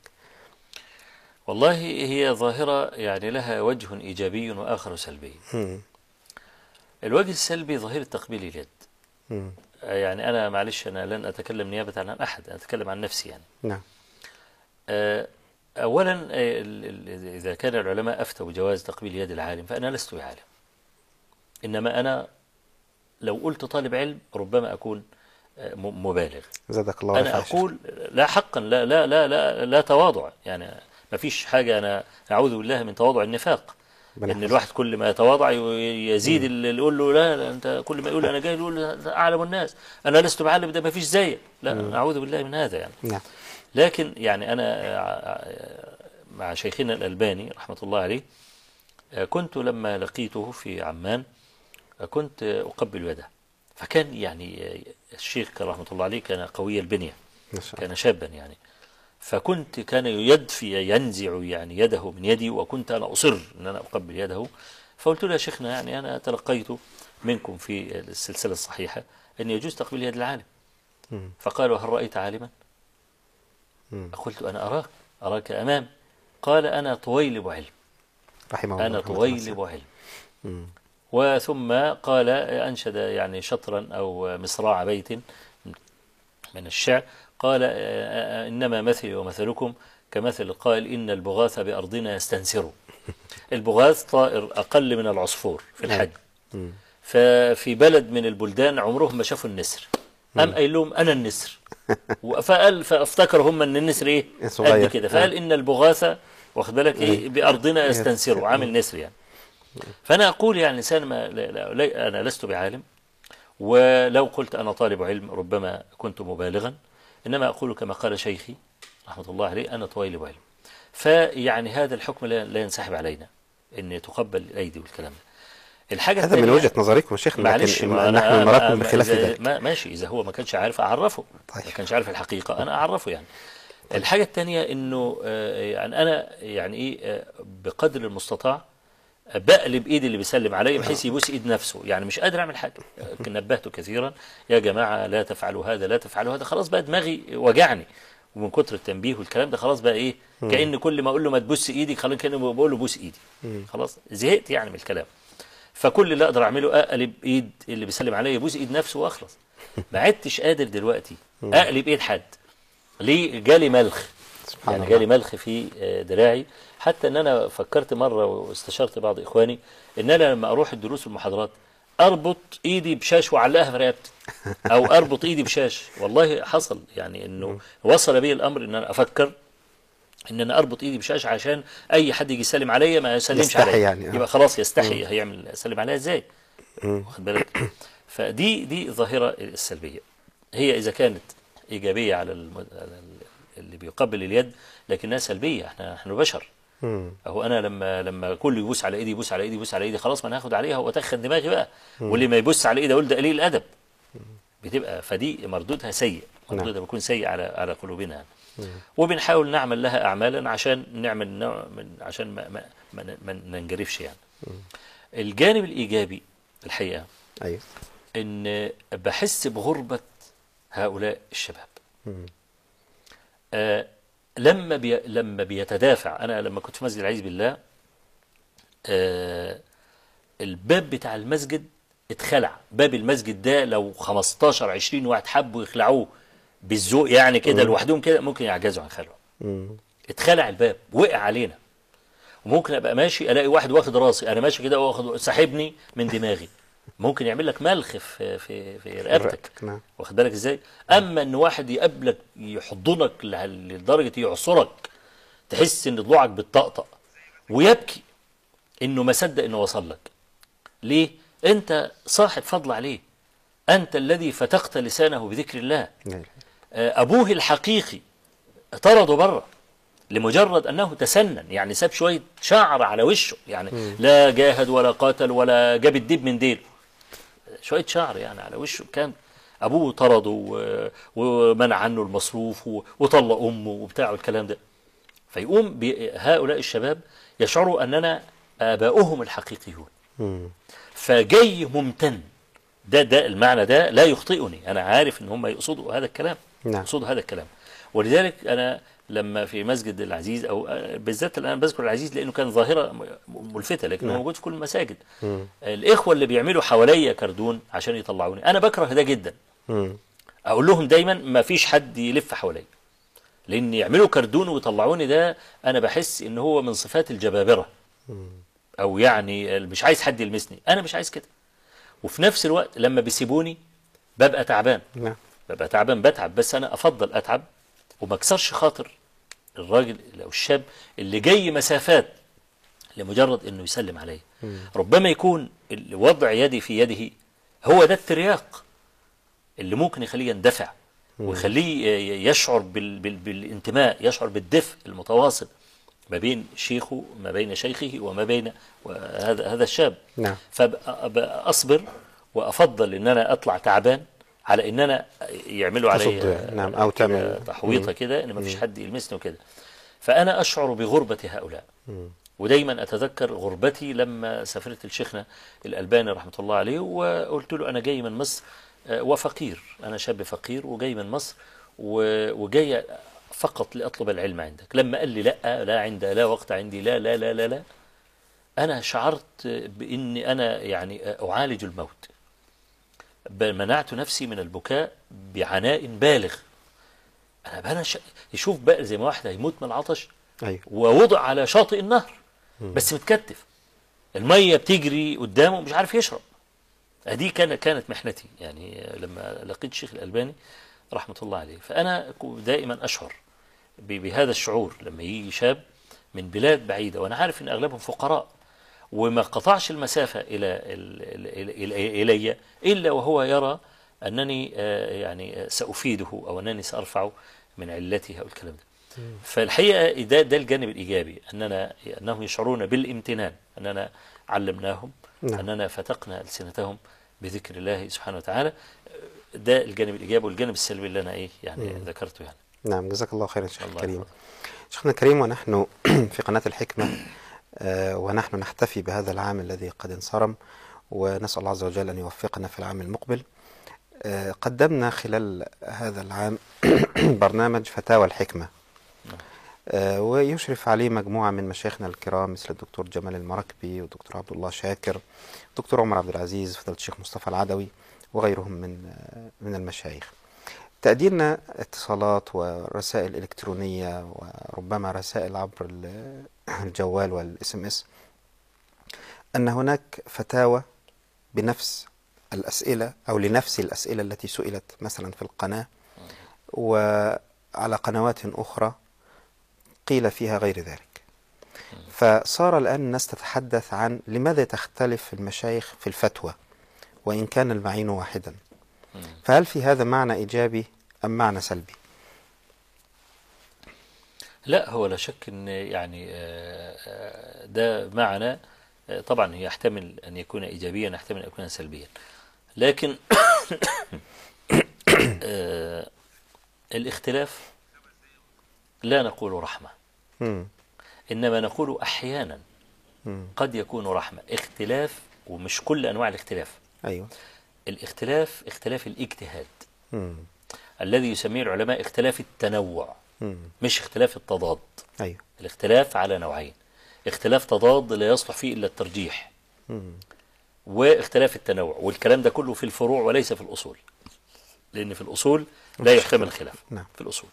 D: والله هي ظاهرة يعني لها وجه إيجابي وآخر سلبي
C: مم.
D: الوجه السلبي ظاهرة تقبيل اليد
C: مم.
D: يعني أنا معلش أنا لن أتكلم نيابة عن أحد أنا أتكلم عن نفسي يعني
C: نعم
D: آه، أولا آه، ال- ال- إذا كان العلماء أفتوا بجواز تقبيل يد العالم فأنا لست بعالم إنما أنا لو قلت طالب علم ربما أكون آه، م- مبالغ
C: زادك الله
D: أنا
C: رفع يا شيخ.
D: أقول لا حقا لا لا لا لا, لا تواضع يعني ما فيش حاجة أنا أعوذ بالله من تواضع النفاق
C: ربنا
D: ان
C: يحفظك.
D: الواحد كل ما يتواضع ي- يزيد اللي يقول له لا, لا انت كل ما يقول انا جاي يقول له ده اعلم الناس انا لست بعلم ده ما فيش زيك لا اعوذ بالله من هذا يعني
C: نعم
D: لكن يعني انا آه، مع شيخنا الالباني رحمه الله عليه آه، كنت لما لقيته في عمان آه، كنت آه، اقبل يده فكان يعني آه، الشيخ كان رحمه الله عليه كان قوي البنيه
C: ما شاء الله
D: كان شابا يعني فكنت كان يدفي ينزع يعني يده من يدي وكنت انا اصر ان انا اقبل يده فقلت له يا شيخنا يعني انا تلقيت منكم في السلسله الصحيحه ان يجوز تقبيل يد العالم
C: مم.
D: فقال وهل رايت عالما؟
C: مم.
D: قلت انا اراك اراك امام قال انا طويلب علم
C: رحمه الله
D: انا
C: رحمة
D: طويلب علم
C: مم.
D: وثم قال أنشد يعني شطرا أو مصراع بيت من الشعر قال آه، آه، إنما مثلي ومثلكم كمثل القائل إن البغاث بأرضنا يستنسر البغاث طائر أقل من العصفور في الحجم
C: مم.
D: ففي بلد من البلدان عمرهم ما شافوا النسر أم قايل لهم أنا النسر فقال فافتكروا هم أن النسر إيه
C: صغير.
D: قد كده فقال إن البغاث واخد بالك إيه بأرضنا يستنسر
C: يستنسر.
D: عامل نسر يعني فأنا أقول يعني إنسان ما لا لا لا أنا لست بعالم ولو قلت أنا طالب علم ربما كنت مبالغا إنما أقول كما قال شيخي رحمة الله عليه أنا طويلب علم فيعني هذا الحكم لا, لا ينسحب علينا أن تقبل الأيدي والكلام ده الحاجة
C: هذا من
D: الثانية-
C: وجهة نظركم يا شيخ
D: معلش
C: لكن
D: ما
C: نحن
D: أنا-
C: نراكم
D: ما-
C: بخلاف
D: إذا-
C: ذلك
D: ما ماشي إذا هو ما كانش عارف أعرفه
C: طيب.
D: ما كانش عارف الحقيقة أنا أعرفه يعني الحاجة الثانية إنه آه، يعني أنا يعني إيه آه، بقدر المستطاع آه، بقلب ايدي اللي بيسلم عليا بحيث يبوس ايد نفسه يعني مش قادر اعمل حاجه آه، نبهته كثيرا يا جماعه لا تفعلوا هذا لا تفعلوا هذا خلاص بقى دماغي وجعني ومن كتر التنبيه والكلام ده خلاص بقى ايه كان كل ما اقول له ما تبوس ايدي خلاص كانه بقول له بوس ايدي خلاص زهقت يعني من الكلام فكل اللي اقدر اعمله اقلب ايد اللي بيسلم عليا يبوس ايد نفسه واخلص ما عدتش قادر دلوقتي اقلب ايد حد ليه جالي ملخ
C: سبحان
D: يعني
C: الله.
D: جالي ملخ في آه، دراعي حتى ان انا فكرت مره واستشرت بعض اخواني ان انا لما اروح الدروس والمحاضرات اربط ايدي بشاش واعلقها في رقبتي او اربط ايدي بشاش والله حصل يعني انه وصل بي الامر ان انا افكر ان انا اربط ايدي بشاشه عشان اي حد يجي يسلم عليا ما يسلمش
C: يستحي
D: عليا
C: يعني، آه.
D: يبقى خلاص يستحي هيعمل يسلم عليا ازاي واخد بالك فدي دي الظاهره السلبيه هي اذا كانت ايجابيه على, الم... على ال- اللي بيقبل اليد لكنها سلبيه احنا احنا بشر
C: مم.
D: اهو انا لما لما كل يبوس على ايدي يبوس على ايدي يبوس على ايدي خلاص ما انا هاخد عليها واتخن دماغي بقى واللي ما يبص على ايدي اقول ده قليل الادب بتبقى فدي مردودها سيء مردودها بيكون سيء على على قلوبنا يعني. وبنحاول نعمل لها اعمالا عشان نعمل نوع من عشان ما ما ما, ما ننجرفش يعني الجانب الايجابي الحقيقه
C: ايوه
D: ان بحس بغربه هؤلاء الشباب
C: مم.
D: آه لما بي لما بيتدافع انا لما كنت في مسجد العزيز بالله آه الباب بتاع المسجد اتخلع باب المسجد ده لو 15 20 واحد حبوا يخلعوه بالذوق يعني كده لوحدهم كده ممكن يعجزوا عن خلعه
C: مم.
D: اتخلع الباب وقع علينا وممكن ابقى ماشي الاقي واحد واخد راسي انا ماشي كده واخد ساحبني من دماغي ممكن يعمل لك ملخ في في في رقبتك
C: رقبتك، نعم.
D: واخد بالك ازاي اما ان واحد يقابلك يحضنك ل- لدرجه يعصرك تحس ان ضلوعك بتطقطق ويبكي انه ما صدق انه وصل لك ليه انت صاحب فضل عليه انت الذي فتقت لسانه بذكر الله
C: لا إله.
D: آه، أبوه الحقيقي طرده بره لمجرد أنه تسنن يعني ساب شوية شعر على وشه يعني لا جاهد ولا قاتل ولا جاب الدب من ديله شوية شعر يعني على وشه كان أبوه طرده و- ومنع عنه المصروف و- وطلق أمه وبتاع والكلام ده فيقوم بي- هؤلاء الشباب يشعروا أننا آباؤهم الحقيقيون
C: مم.
D: فجاي ممتن ده ده المعنى ده لا يخطئني انا عارف ان هم يقصدوا هذا الكلام
C: نعم.
D: يقصدوا هذا الكلام ولذلك انا لما في مسجد العزيز او آه، بالذات الان بذكر العزيز لانه كان ظاهره م- ملفته لكنه
C: نعم.
D: موجود في كل المساجد الاخوه اللي بيعملوا حواليا كردون عشان يطلعوني انا بكره ده جدا
C: مم.
D: اقول لهم دايما ما فيش حد يلف حواليا لان يعملوا كردون ويطلعوني ده انا بحس ان هو من صفات الجبابره او يعني مش عايز حد يلمسني انا مش عايز كده وفي نفس الوقت لما بيسيبوني ببقى تعبان
C: نعم
D: ببقى تعبان بتعب بس انا افضل اتعب وما اكسرش خاطر الراجل او الشاب اللي جاي مسافات لمجرد انه يسلم عليا ربما يكون ال- وضع يدي في يده هو ده الترياق اللي ممكن يخليه يندفع ويخليه ي- يشعر بال بال بالانتماء يشعر بالدفء المتواصل ما بين شيخه ما بين شيخه وما بين هذا هذا الشاب
C: نعم.
D: فأصبر وأفضل إن أنا أطلع تعبان على إن أنا يعملوا
C: تصد
D: علي
C: يعني، نعم، أو
D: كده
C: تعمل-
D: تحويطة كده إن ما فيش حد يلمسني وكده فأنا أشعر بغربة هؤلاء ودايما أتذكر غربتي لما سافرت لشيخنا الألباني رحمة الله عليه وقلت له أنا جاي من مصر آه، وفقير أنا شاب فقير وجاي من مصر و- وجاي فقط لأطلب العلم عندك لما قال لي لا لا عند لا وقت عندي لا لا لا لا لا أنا شعرت بإني أنا يعني أعالج الموت بل منعت نفسي من البكاء بعناء بالغ أنا أنا ش... يشوف بقى زي ما واحد هيموت من العطش
C: ايوه
D: ووضع على شاطئ النهر بس متكتف المية بتجري قدامه مش عارف يشرب دي كانت كانت محنتي يعني لما لقيت الشيخ الألباني رحمة الله عليه فأنا دائما أشعر ب- بهذا الشعور لما يجي شاب من بلاد بعيدة وأنا عارف أن أغلبهم فقراء وما قطعش المسافة إلى ال- ال- ال- إلي إلا وهو يرى أنني آه، يعني آه، سأفيده أو أنني سأرفعه من علته أو الكلام ده فالحقيقة ده, ده الجانب الإيجابي أننا أنهم يشعرون بالامتنان أننا علمناهم
C: نعم.
D: أننا فتقنا ألسنتهم بذكر الله سبحانه وتعالى ده الجانب الإيجابي والجانب السلبي اللي أنا إيه يعني ذكرته يعني
C: نعم جزاك الله خيرا شيخ
D: الله
C: الكريم
D: يحفظك.
C: شيخنا الكريم ونحن في قناة الحكمة آه، ونحن نحتفي بهذا العام الذي قد انصرم ونسأل الله عز وجل أن يوفقنا في العام المقبل آه، قدمنا خلال هذا العام برنامج فتاوى الحكمة آه، ويشرف عليه مجموعة من مشايخنا الكرام مثل الدكتور جمال المراكبي والدكتور عبد الله شاكر الدكتور عمر عبد العزيز فضيلة الشيخ مصطفى العدوي وغيرهم من آه، من المشايخ تقديرنا اتصالات ورسائل إلكترونية وربما رسائل عبر ال- الجوال والاس ام اس أن هناك فتاوى بنفس الأسئلة أو لنفس الأسئلة التي سئلت مثلا في القناة وعلى قنوات أخرى قيل فيها غير ذلك فصار الآن الناس تتحدث عن لماذا تختلف المشايخ في الفتوى وإن كان المعين واحدا فهل في هذا معنى إيجابي أم معنى سلبي
D: لا هو لا شك ان يعني آه، آه، ده معنى آه، طبعا يحتمل ان يكون ايجابيا يحتمل ان يكون سلبيا لكن آه، الاختلاف لا نقول رحمة
C: مم.
D: إنما نقول أحيانا
C: مم.
D: قد يكون رحمة اختلاف ومش كل أنواع الاختلاف
C: أيوه
D: الاختلاف اختلاف الاجتهاد
C: مم.
D: الذي يسميه العلماء اختلاف التنوع
C: مم.
D: مش اختلاف التضاد
C: أيوه
D: الاختلاف على نوعين اختلاف تضاد لا يصلح فيه إلا الترجيح
C: مم.
D: واختلاف التنوع والكلام ده كله في الفروع وليس في الأصول لأن في الأصول لا يحتمل الخلاف
C: نعم.
D: في الأصول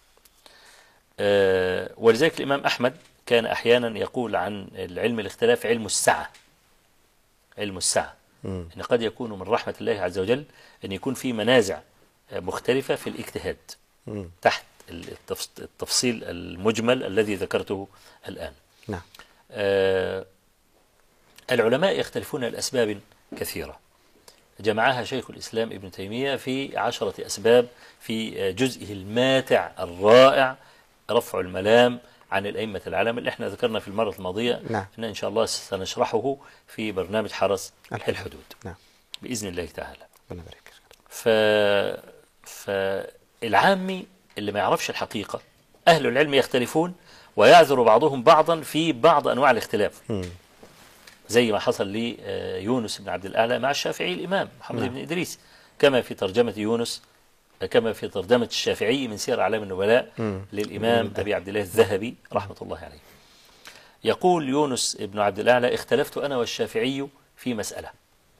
D: آه ولذلك الإمام أحمد كان أحيانا يقول عن العلم الاختلاف علم السعة علم السعة
C: مم.
D: أن قد يكون من رحمة الله عز وجل أن يكون في منازع آه، مختلفة في الاجتهاد
C: مم.
D: تحت التفص- التفصيل المجمل الذي ذكرته الآن
C: نعم
D: آه، العلماء يختلفون لأسباب كثيرة جمعها شيخ الإسلام ابن تيمية في عشرة أسباب في آه، جزئه الماتع الرائع رفع الملام عن الأئمة العلم اللي احنا ذكرنا في المرة الماضية
C: نعم.
D: إن إن شاء الله سنشرحه في برنامج حرس
C: الحدود.
D: الحدود
C: نعم
D: بإذن الله تعالى
C: ربنا يبارك فيك.
D: ف... فالعامي اللي ما يعرفش الحقيقة أهل العلم يختلفون ويعذر بعضهم بعضا في بعض أنواع الاختلاف
C: مم.
D: زي ما حصل ليونس بن عبد الأعلى مع الشافعي الإمام محمد
C: نعم.
D: بن إدريس كما في ترجمة يونس كما في ترجمة الشافعي من سير أعلام النبلاء
C: مم.
D: للإمام أبي عبد الله الذهبي رحمة الله عليه يقول يونس بن عبد الأعلى اختلفت أنا والشافعي في مسألة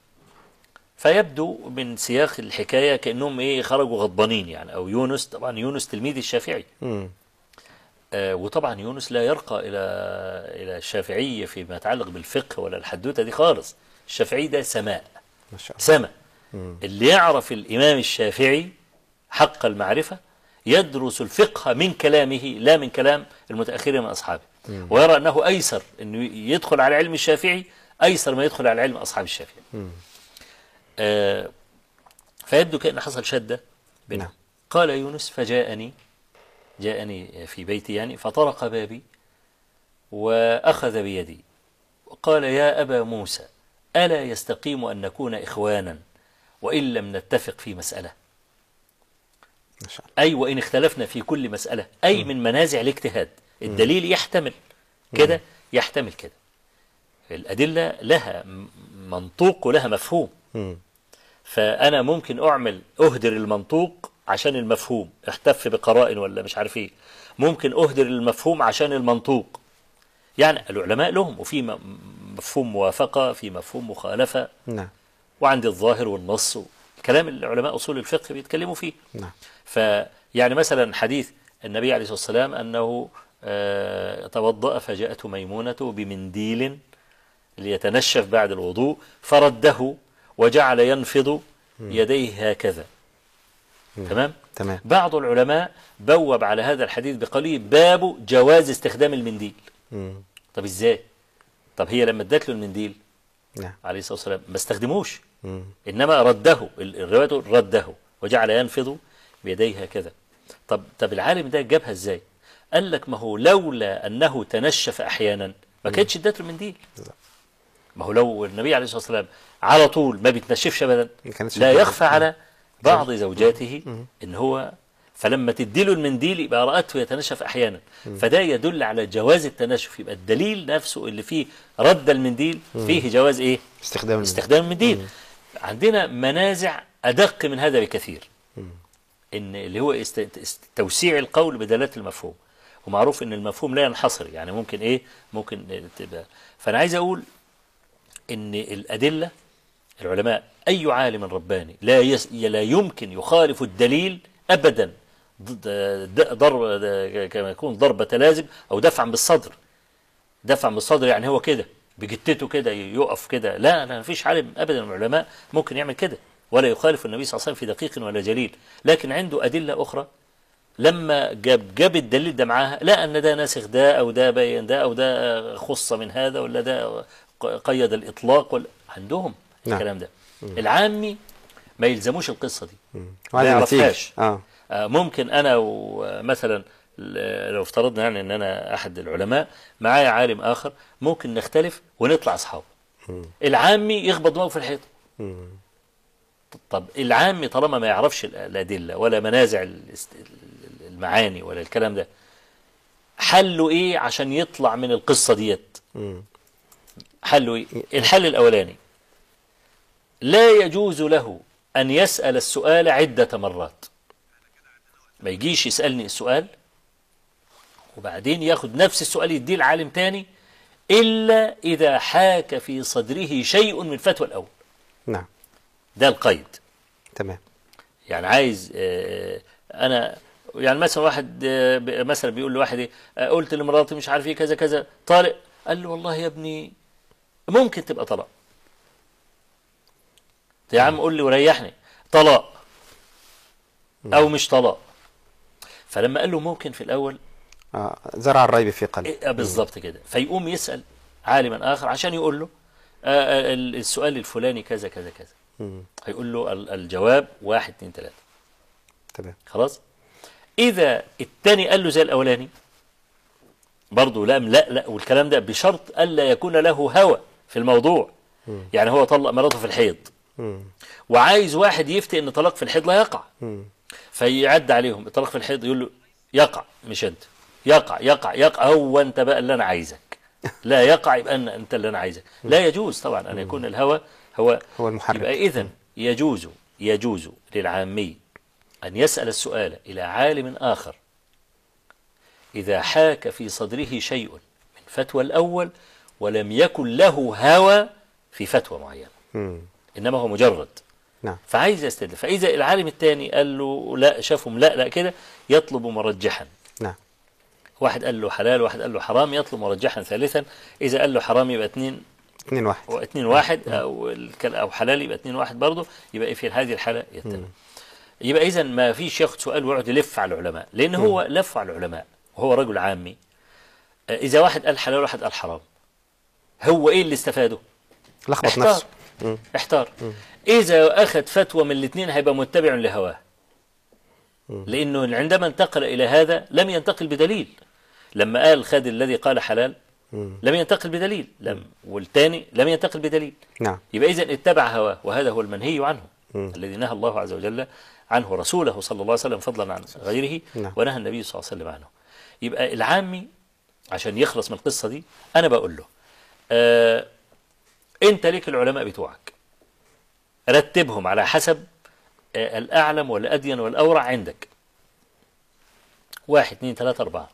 D: فيبدو من سياق الحكاية كأنهم إيه خرجوا غضبانين يعني أو يونس طبعا يونس تلميذ الشافعي
C: مم.
D: آه، وطبعا يونس لا يرقى إلى إلى الشافعي فيما يتعلق بالفقه ولا الحدوتة دي خالص الشافعي ده سماء
C: ما شاء الله
D: سماء
C: مم.
D: اللي يعرف الإمام الشافعي حق المعرفة يدرس الفقه من كلامه لا من كلام المتأخرين من أصحابه ويرى أنه أيسر أنه يدخل على علم الشافعي أيسر ما يدخل على علم أصحاب الشافعي
C: مم.
D: آه، فيبدو كأن حصل شدة بينهم
C: نعم.
D: قال يونس فجاءني جاءني في بيتي يعني فطرق بابي وأخذ بيدي وقال يا أبا موسى ألا يستقيم أن نكون إخوانا وإن لم نتفق في مسألة
C: ما شاء الله
D: أي وإن اختلفنا في كل مسألة أي من منازع الاجتهاد الدليل يحتمل كده يحتمل كده الأدلة لها م- منطوق ولها مفهوم
C: مم.
D: فأنا ممكن أعمل أهدر المنطوق عشان المفهوم احتف بقرائن ولا مش عارف ايه ممكن أهدر المفهوم عشان المنطوق يعني العلماء لهم وفي م- مفهوم موافقة في مفهوم مخالفة
C: نعم
D: وعندي الظاهر والنص كلام العلماء أصول الفقه بيتكلموا فيه
C: نعم
D: فيعني مثلا حديث النبي عليه الصلاة والسلام أنه آه، توضأ فجاءته ميمونة بمنديل ليتنشف بعد الوضوء فرده وجعل ينفض يديه هكذا تمام
C: تمام
D: بعض العلماء بوب على هذا الحديث بقوله باب جواز استخدام المنديل
C: مم.
D: طب ازاي طب هي لما ادت له المنديل
C: نعم
D: عليه الصلاة والسلام ما استخدموش
C: مم.
D: إنما رده ال- الرواية تقول رده وجعل ينفض بيديه هكذا طب طب العالم ده جابها ازاي قال لك ما هو لولا أنه تنشف أحيانا ما كانتش ادته المنديل
C: بالظبط.
D: ما هو لو النبي عليه الصلاة والسلام على طول ما بيتنشفش أبدا
C: ما كانتش
D: لا
C: ادته.
D: يخفى على بعض زوجاته إن هو فلما تديله المنديل يبقى رأته يتنشف أحيانا فده يدل على جواز التنشف يبقى الدليل نفسه اللي فيه رد المنديل فيه جواز إيه
C: استخدام المنديل.
D: استخدام المنديل عندنا منازع أدق من هذا بكثير إن اللي هو است- است- توسيع القول بدلالة المفهوم ومعروف إن المفهوم لا ينحصر يعني ممكن إيه ممكن تبقى فأنا عايز أقول إن الأدلة العلماء أي عالم رباني لا يس لا يمكن يخالف الدليل أبدا ضد- د- ضرب كما يكون ضربة لازم أو دفعا بالصدر دفعا بالصدر يعني هو كده بجتته كده يقف كده لا لا مفيش عالم ابدا من العلماء ممكن يعمل كده ولا يخالف النبي صلى الله عليه وسلم في دقيق ولا جليل لكن عنده ادله اخرى لما جاب جاب الدليل ده معاها لا ان ده ناسخ ده او ده بين ده او ده خص من هذا ولا ده قيد الاطلاق ولا عندهم
C: نعم.
D: الكلام ده العامي ما يلزموش القصه دي ما
C: وهذه
D: يعرفهاش
C: النتيجة اه
D: آه، ممكن انا ومثلا ل- لو افترضنا يعني ان انا احد العلماء معايا عالم اخر ممكن نختلف ونطلع اصحاب العامي يخبط دماغه في الحيط
C: مم.
D: طب العامي طالما ما يعرفش ال- الادله ولا منازع الاست- ال- المعاني ولا الكلام ده حله ايه عشان يطلع من القصه ديت
C: مم.
D: حله ايه الحل الاولاني لا يجوز له ان يسال السؤال عده مرات ما يجيش يسالني السؤال وبعدين ياخد نفس السؤال يديه العالم تاني الا اذا حاك في صدره شيء من فتوى الاول
C: نعم
D: ده القيد
C: تمام
D: يعني عايز آه، انا يعني مثلا واحد آه، ب- مثلا بيقول لواحد ايه آه، قلت لمراتي مش عارف ايه كذا كذا طارق قال له والله يا ابني ممكن تبقى طلاق يا عم قول لي وريحني طلاق او مش طلاق فلما قال له ممكن في الاول
C: آه. زرع الريب في قلبه
D: إيه بالظبط كده فيقوم يسال عالما اخر عشان يقول له آه، آه، السؤال الفلاني كذا كذا كذا
C: مم.
D: هيقول له ال- الجواب واحد اتنين تلاته
C: تمام
D: خلاص إذا التاني قال له زي الأولاني برضه لم لا لا والكلام ده بشرط ألا يكون له هوى في الموضوع يعني هو طلق مراته في الحيض
C: مم.
D: وعايز واحد يفتي ان طلاق في الحيض لا يقع
C: مم.
D: فيعد عليهم الطلاق في الحيض يقول له يقع مش انت يقع يقع يقع هو انت بقى اللي انا عايزك لا يقع يبقى أن انت اللي انا عايزك لا يجوز طبعا ان يكون الهوى هو
C: هو المحرك.
D: يبقى اذا يجوز يجوز للعامي ان يسال السؤال الى عالم اخر اذا حاك في صدره شيء من فتوى الاول ولم يكن له هوى في فتوى معينه
C: مم.
D: انما هو مجرد
C: نعم
D: فعايز يستدل فإذا العالم الثاني قال له لا شافهم لا لا كده يطلب مرجحا
C: نعم
D: واحد قال له حلال واحد قال له حرام يطلب مرجحا ثالثا إذا قال له حرام يبقى اثنين
C: اثنين واحد
D: واثنين واحد أو الكل- أو حلال يبقى اثنين واحد برضه يبقى في هذه الحالة يتم يبقى إذا ما فيش ياخد سؤال ويقعد يلف على العلماء لأن هو لف على العلماء وهو رجل عامي آه، إذا واحد قال حلال وواحد قال حرام هو إيه اللي استفاده؟
C: لخبط
D: احتار
C: نفسه مم.
D: احتار إذا أخذ فتوى من الاثنين هيبقى متبع لهواه لأنه عندما انتقل إلى هذا لم ينتقل بدليل لما قال خد الذي قال حلال
C: مم.
D: لم ينتقل بدليل لم والثاني لم ينتقل بدليل
C: نعم
D: يبقى إذا اتبع هواه وهذا هو المنهي عنه
C: مم.
D: الذي نهى الله عز وجل عنه رسوله صلى الله عليه وسلم فضلا عن غيره
C: نعم.
D: ونهى النبي صلى الله عليه وسلم عنه يبقى العامي عشان يخلص من القصة دي أنا بقول له آه أنت ليك العلماء بتوعك رتبهم على حسب آه الأعلم والأدين والأورع عندك واحد اثنين ثلاثة أربعة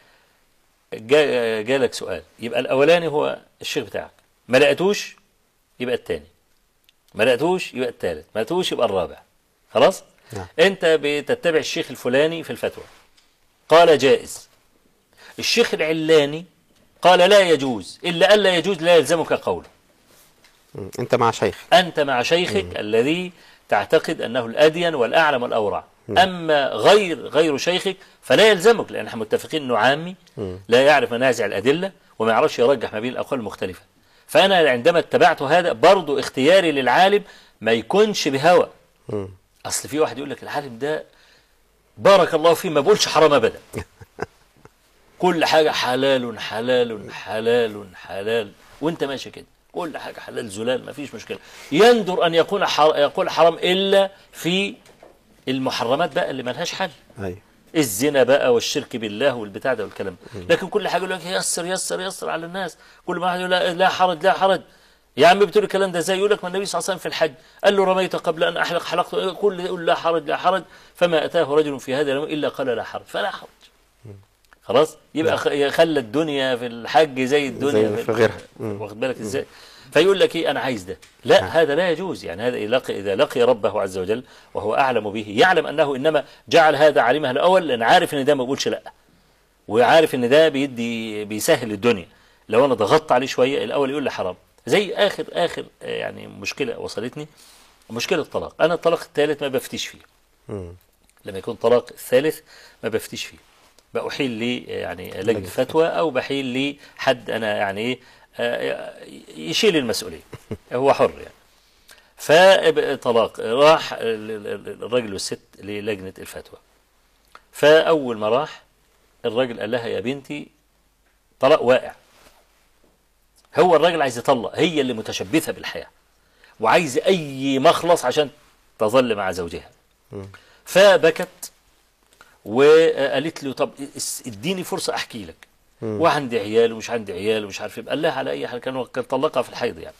D: جا جالك سؤال يبقى الأولاني هو الشيخ بتاعك ما لقيتوش يبقى الثاني ما لقيتوش يبقى الثالث ما لقيتوش يبقى الرابع خلاص
C: نعم.
D: انت بتتبع الشيخ الفلاني في الفتوى قال جائز الشيخ العلاني قال لا يجوز إلا ألا يجوز لا يلزمك قوله
C: مم. انت مع شيخ
D: أنت مع شيخك الذي تعتقد أنه الأدين والأعلم والأورع أما غير غير شيخك فلا يلزمك لأن احنا متفقين أنه عامي لا يعرف منازع الأدلة وما يعرفش يرجح ما بين الأقوال المختلفة فأنا عندما اتبعت هذا برضو اختياري للعالم ما يكونش بهوى
C: مم.
D: أصل في واحد يقول لك العالم ده بارك الله فيه ما بقولش حرام أبدا كل حاجة حلال حلال حلال حلال وانت ماشي كده كل حاجة حلال زلال ما فيش مشكلة يندر أن يكون حر... يقول حرام إلا في المحرمات بقى اللي ملهاش حل
C: ايوه
D: الزنا بقى والشرك بالله والبتاع ده والكلام ده. لكن كل حاجه يقول لك يسر يسر يسر على الناس كل ما واحد يقول لا, لا حرج لا حرج يا عم بتقول الكلام ده ازاي يقول لك ما النبي صلى الله عليه وسلم في الحج قال له رميت قبل ان احلق حلقت كل يقول لا حرج لا حرج فما اتاه رجل في هذا اليوم الا قال لا حرج فلا حرج خلاص يبقى خ- خلى الدنيا في الحج زي الدنيا
C: زي في غيرها. مم.
D: واخد بالك ازاي فيقول لك ايه انا عايز ده لا هذا لا يجوز يعني هذا إذا لقي, اذا لقي ربه عز وجل وهو اعلم به يعلم انه انما جعل هذا عالمه الاول لان عارف ان ده ما بيقولش لا وعارف ان ده بيدي بيسهل الدنيا لو انا ضغطت عليه شويه الاول يقول لي حرام زي اخر اخر آه، يعني مشكله وصلتني مشكله الطلاق انا الطلاق الثالث ما بفتيش فيه
C: مم.
D: لما يكون طلاق الثالث ما بفتيش فيه بأحيل لي يعني لجنة فتوى أو بحيل لحد أنا يعني إيه آه، يشيل المسؤولية هو حر يعني فطلاق راح ال- ال- الراجل والست للجنة الفتوى فأول ما راح الراجل قال لها يا بنتي طلاق واقع هو الراجل عايز يطلق هي اللي متشبثة بالحياة وعايز أي مخلص عشان تظل مع زوجها فبكت وقالت له طب اس- اديني فرصة أحكي لك وعندي عيال ومش عندي عيال ومش عارف ايه قال لها على أي حال كان كان طلقها في الحيض يعني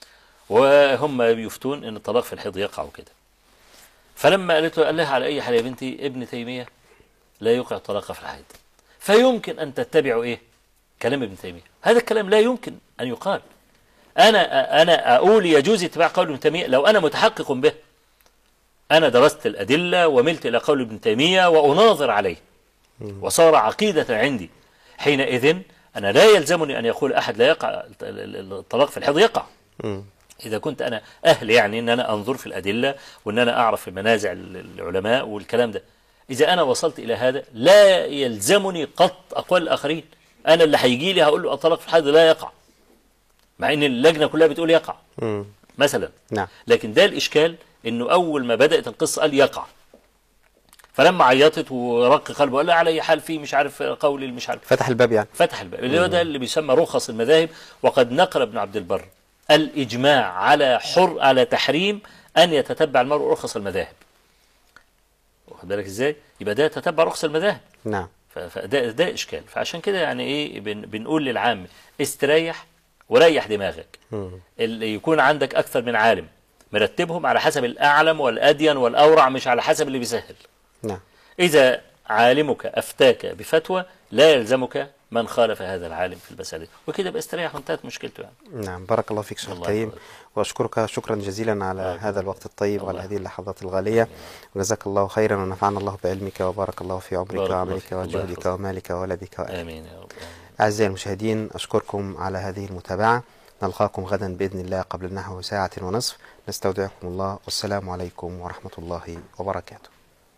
D: وهم بيفتون ان الطلاق في الحيض يقع وكده فلما قالت له قال لها على اي حال يا بنتي ابن تيميه لا يوقع الطلاق في الحيض فيمكن ان تتبعوا ايه كلام ابن تيميه هذا الكلام لا يمكن ان يقال انا انا اقول يجوز اتباع قول ابن تيميه لو انا متحقق به انا درست الادله وملت الى قول ابن تيميه واناظر عليه وصار عقيده عندي حينئذ انا لا يلزمني ان يقول احد لا يقع الطلاق في الحيض يقع
C: مم.
D: إذا كنت أنا أهل يعني أن أنا أنظر في الأدلة وأن أنا أعرف في منازع العلماء والكلام ده إذا أنا وصلت إلى هذا لا يلزمني قط أقوال الآخرين أنا اللي هيجي لي هقول له الطلاق في الحيض لا يقع مع أن اللجنة كلها بتقول يقع
C: مم.
D: مثلا
C: نعم
D: لكن ده الإشكال أنه أول ما بدأت القصة قال يقع فلما عيطت ورق قلبه قال لا على أي حال في مش عارف قولي مش عارف
C: فتح الباب يعني
D: فتح الباب اللي هو ده اللي بيسمى رخص المذاهب وقد نقل ابن عبد البر الإجماع على حر على تحريم أن يتتبع المرء رخص المذاهب واخد بالك ازاي يبقى ده تتبع رخص المذاهب
C: نعم
D: ف- فده ده اشكال فعشان كده يعني ايه بن بنقول للعام استريح وريح دماغك اللي يكون عندك اكثر من عالم مرتبهم على حسب الاعلم والادين والاورع مش على حسب اللي بيسهل
C: نعم
D: إذا عالمك أفتاك بفتوى لا يلزمك من خالف هذا العالم في المسألة وكده يبقى استريح وانتهت مشكلته يعني
C: نعم بارك الله فيك شيخ
D: الله
C: الكريم
D: يبارك.
C: واشكرك شكرا جزيلا على
D: بارك
C: هذا الوقت الطيب وعلى
D: الله.
C: هذه اللحظات الغاليه وجزاك الله خيرا ونفعنا الله بعلمك وبارك الله في عمرك
D: بارك الله
C: وعملك
D: فيك. الله
C: وجهدك
D: يحفظك.
C: ومالك وولدك وأهلك.
D: آمين يا رب آمين.
C: أعزائي المشاهدين أشكركم على هذه المتابعة نلقاكم غدا بإذن الله قبل نحو ساعة ونصف نستودعكم الله والسلام عليكم ورحمة الله وبركاته